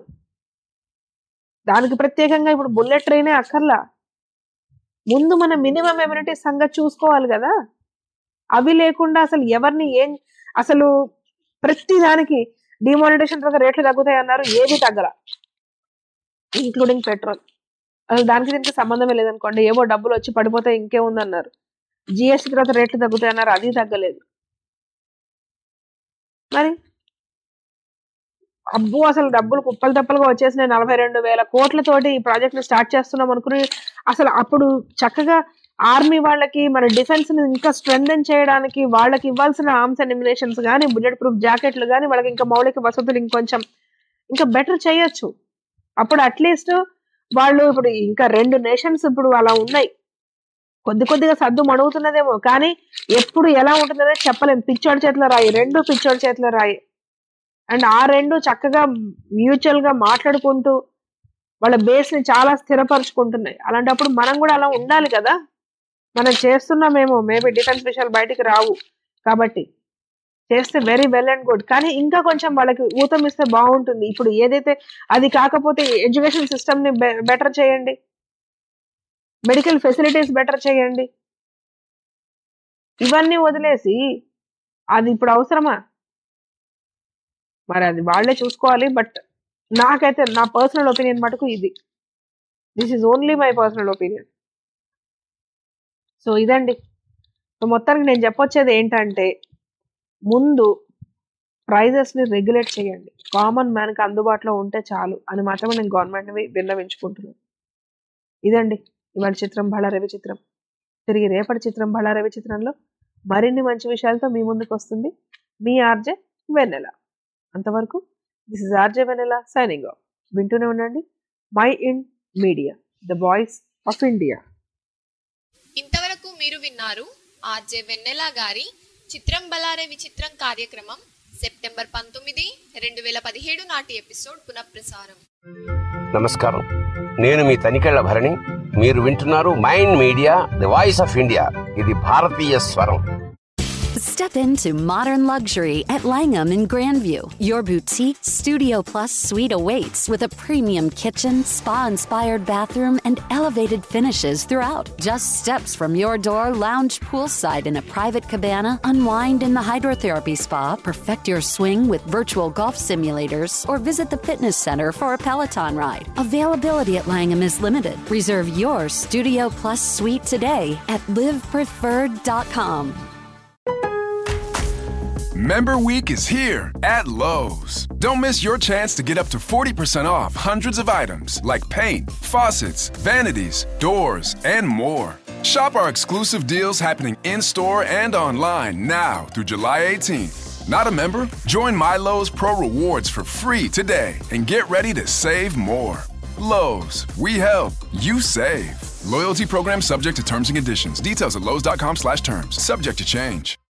దానికి ప్రత్యేకంగా ఇప్పుడు బుల్లెట్ ట్రైనే అక్కర్లా ముందు మన మినిమం ఎమ్యూనిటీస్ సంగతి చూసుకోవాలి కదా అవి లేకుండా అసలు ఎవరిని ఏం అసలు ప్రతి దానికి డిమానిటేషన్ తర్వాత రేట్లు తగ్గుతాయి అన్నారు ఏది తగ్గల ఇంక్లూడింగ్ పెట్రోల్ అసలు దానికి దీనికి సంబంధమే లేదనుకోండి ఏవో డబ్బులు వచ్చి పడిపోతే ఇంకేముందన్నారు జిఎస్టీ తర్వాత రేట్లు తగ్గుతాయి అన్నారు అది తగ్గలేదు మరి అబ్బో అసలు డబ్బులు కుప్పలు తప్పలుగా వచ్చేసినాయి నలభై రెండు వేల కోట్లతోటి ఈ ప్రాజెక్ట్ ని స్టార్ట్ చేస్తున్నాం అనుకుని అసలు అప్పుడు చక్కగా ఆర్మీ వాళ్ళకి మన డిఫెన్స్ ని ఇంకా స్ట్రెంగ్ చేయడానికి వాళ్ళకి ఇవ్వాల్సిన ఆర్మ్స్ అండ్ ఇమినేషన్స్ కానీ బుల్లెట్ ప్రూఫ్ జాకెట్లు కానీ వాళ్ళకి ఇంకా మౌలిక వసతులు ఇంకొంచెం ఇంకా బెటర్ చేయొచ్చు అప్పుడు అట్లీస్ట్ వాళ్ళు ఇప్పుడు ఇంకా రెండు నేషన్స్ ఇప్పుడు అలా ఉన్నాయి కొద్ది కొద్దిగా సర్దు మణుగుతున్నదేమో కానీ ఎప్పుడు ఎలా ఉంటుందనే చెప్పలేం పిచ్చోడి చేతిలో రాయి రెండు పిచ్చోడి చేతిలో రాయి అండ్ ఆ రెండు చక్కగా మ్యూచువల్ గా మాట్లాడుకుంటూ వాళ్ళ బేస్ ని చాలా స్థిరపరచుకుంటున్నాయి అలాంటప్పుడు మనం కూడా అలా ఉండాలి కదా మనం చేస్తున్నామేమో మేబీ డిఫెన్స్ విషయాలు బయటికి రావు కాబట్టి చేస్తే వెరీ వెల్ అండ్ గుడ్ కానీ ఇంకా కొంచెం వాళ్ళకి ఊతం ఇస్తే బాగుంటుంది ఇప్పుడు ఏదైతే అది కాకపోతే ఎడ్యుకేషన్ సిస్టమ్ ని బెటర్ చేయండి మెడికల్ ఫెసిలిటీస్ బెటర్ చేయండి ఇవన్నీ వదిలేసి అది ఇప్పుడు అవసరమా మరి అది వాళ్ళే చూసుకోవాలి బట్ నాకైతే నా పర్సనల్ ఒపీనియన్ మటుకు ఇది this is only my personal opinion so ఇదండి సో మొత్తానికి నేను చెప్పొచ్చేది ఏంటంటే ముందు ప్రైజెస్ ని రెగ్యులేట్ చేయండి కామన్ మ్యాన్ కి అందుబాటులో ఉంటే చాలు అని మాత్రమే నేను గవర్నమెంట్ ని విన్నవించుకుంటున్నాను ఇదండి ఇవాళ చిత్రం బళ్ళారవి చిత్రం తిరిగి రేపటి చిత్రం బళ్ళారవి చిత్రంలో మరిన్ని మంచి విషయాలతో మీ ముందుకు వస్తుంది మీ ఆర్జే వెన్నెల అంతవరకు this is RJ Vennela signing off వింటూనే ఉండండి Mind Media the voice of India ఇంతవరకు మీరు విన్నారు ఆర్జే వెన్నెల గారి చిత్రం బలారే విచిత్రం కార్యక్రమం సెప్టెంబర్ పంతొమ్మిది రెండు వేల పదిహేడు నాటి ఎపిసోడ్ పునఃప్రసారం నమస్కారం నేను మీ తనికెళ్ల భరణి మీరు వింటున్నారు Mind Media the voice of India ఇది భారతీయ స్వరం Step into modern luxury at Langham in Grandview. Your boutique Studio Plus suite awaits with a premium kitchen, spa inspired bathroom, and elevated finishes throughout. Just steps from your door, lounge poolside in a private cabana, unwind in the hydrotherapy spa, perfect your swing with virtual golf simulators, or visit the fitness center for a Peloton ride. Availability at Langham is limited. Reserve your Studio Plus suite today at livepreferred.com. Member Week is here at Lowe's. Don't miss your chance to get up to 40% off hundreds of items like paint, faucets, vanities, doors, and more. Shop our exclusive deals happening in store and online now through July 18th. Not a member? Join My Lowe's Pro Rewards for free today and get ready to save more. Lowe's, we help, you save. Loyalty program subject to terms and conditions. Details at Lowe's.com slash terms. Subject to change.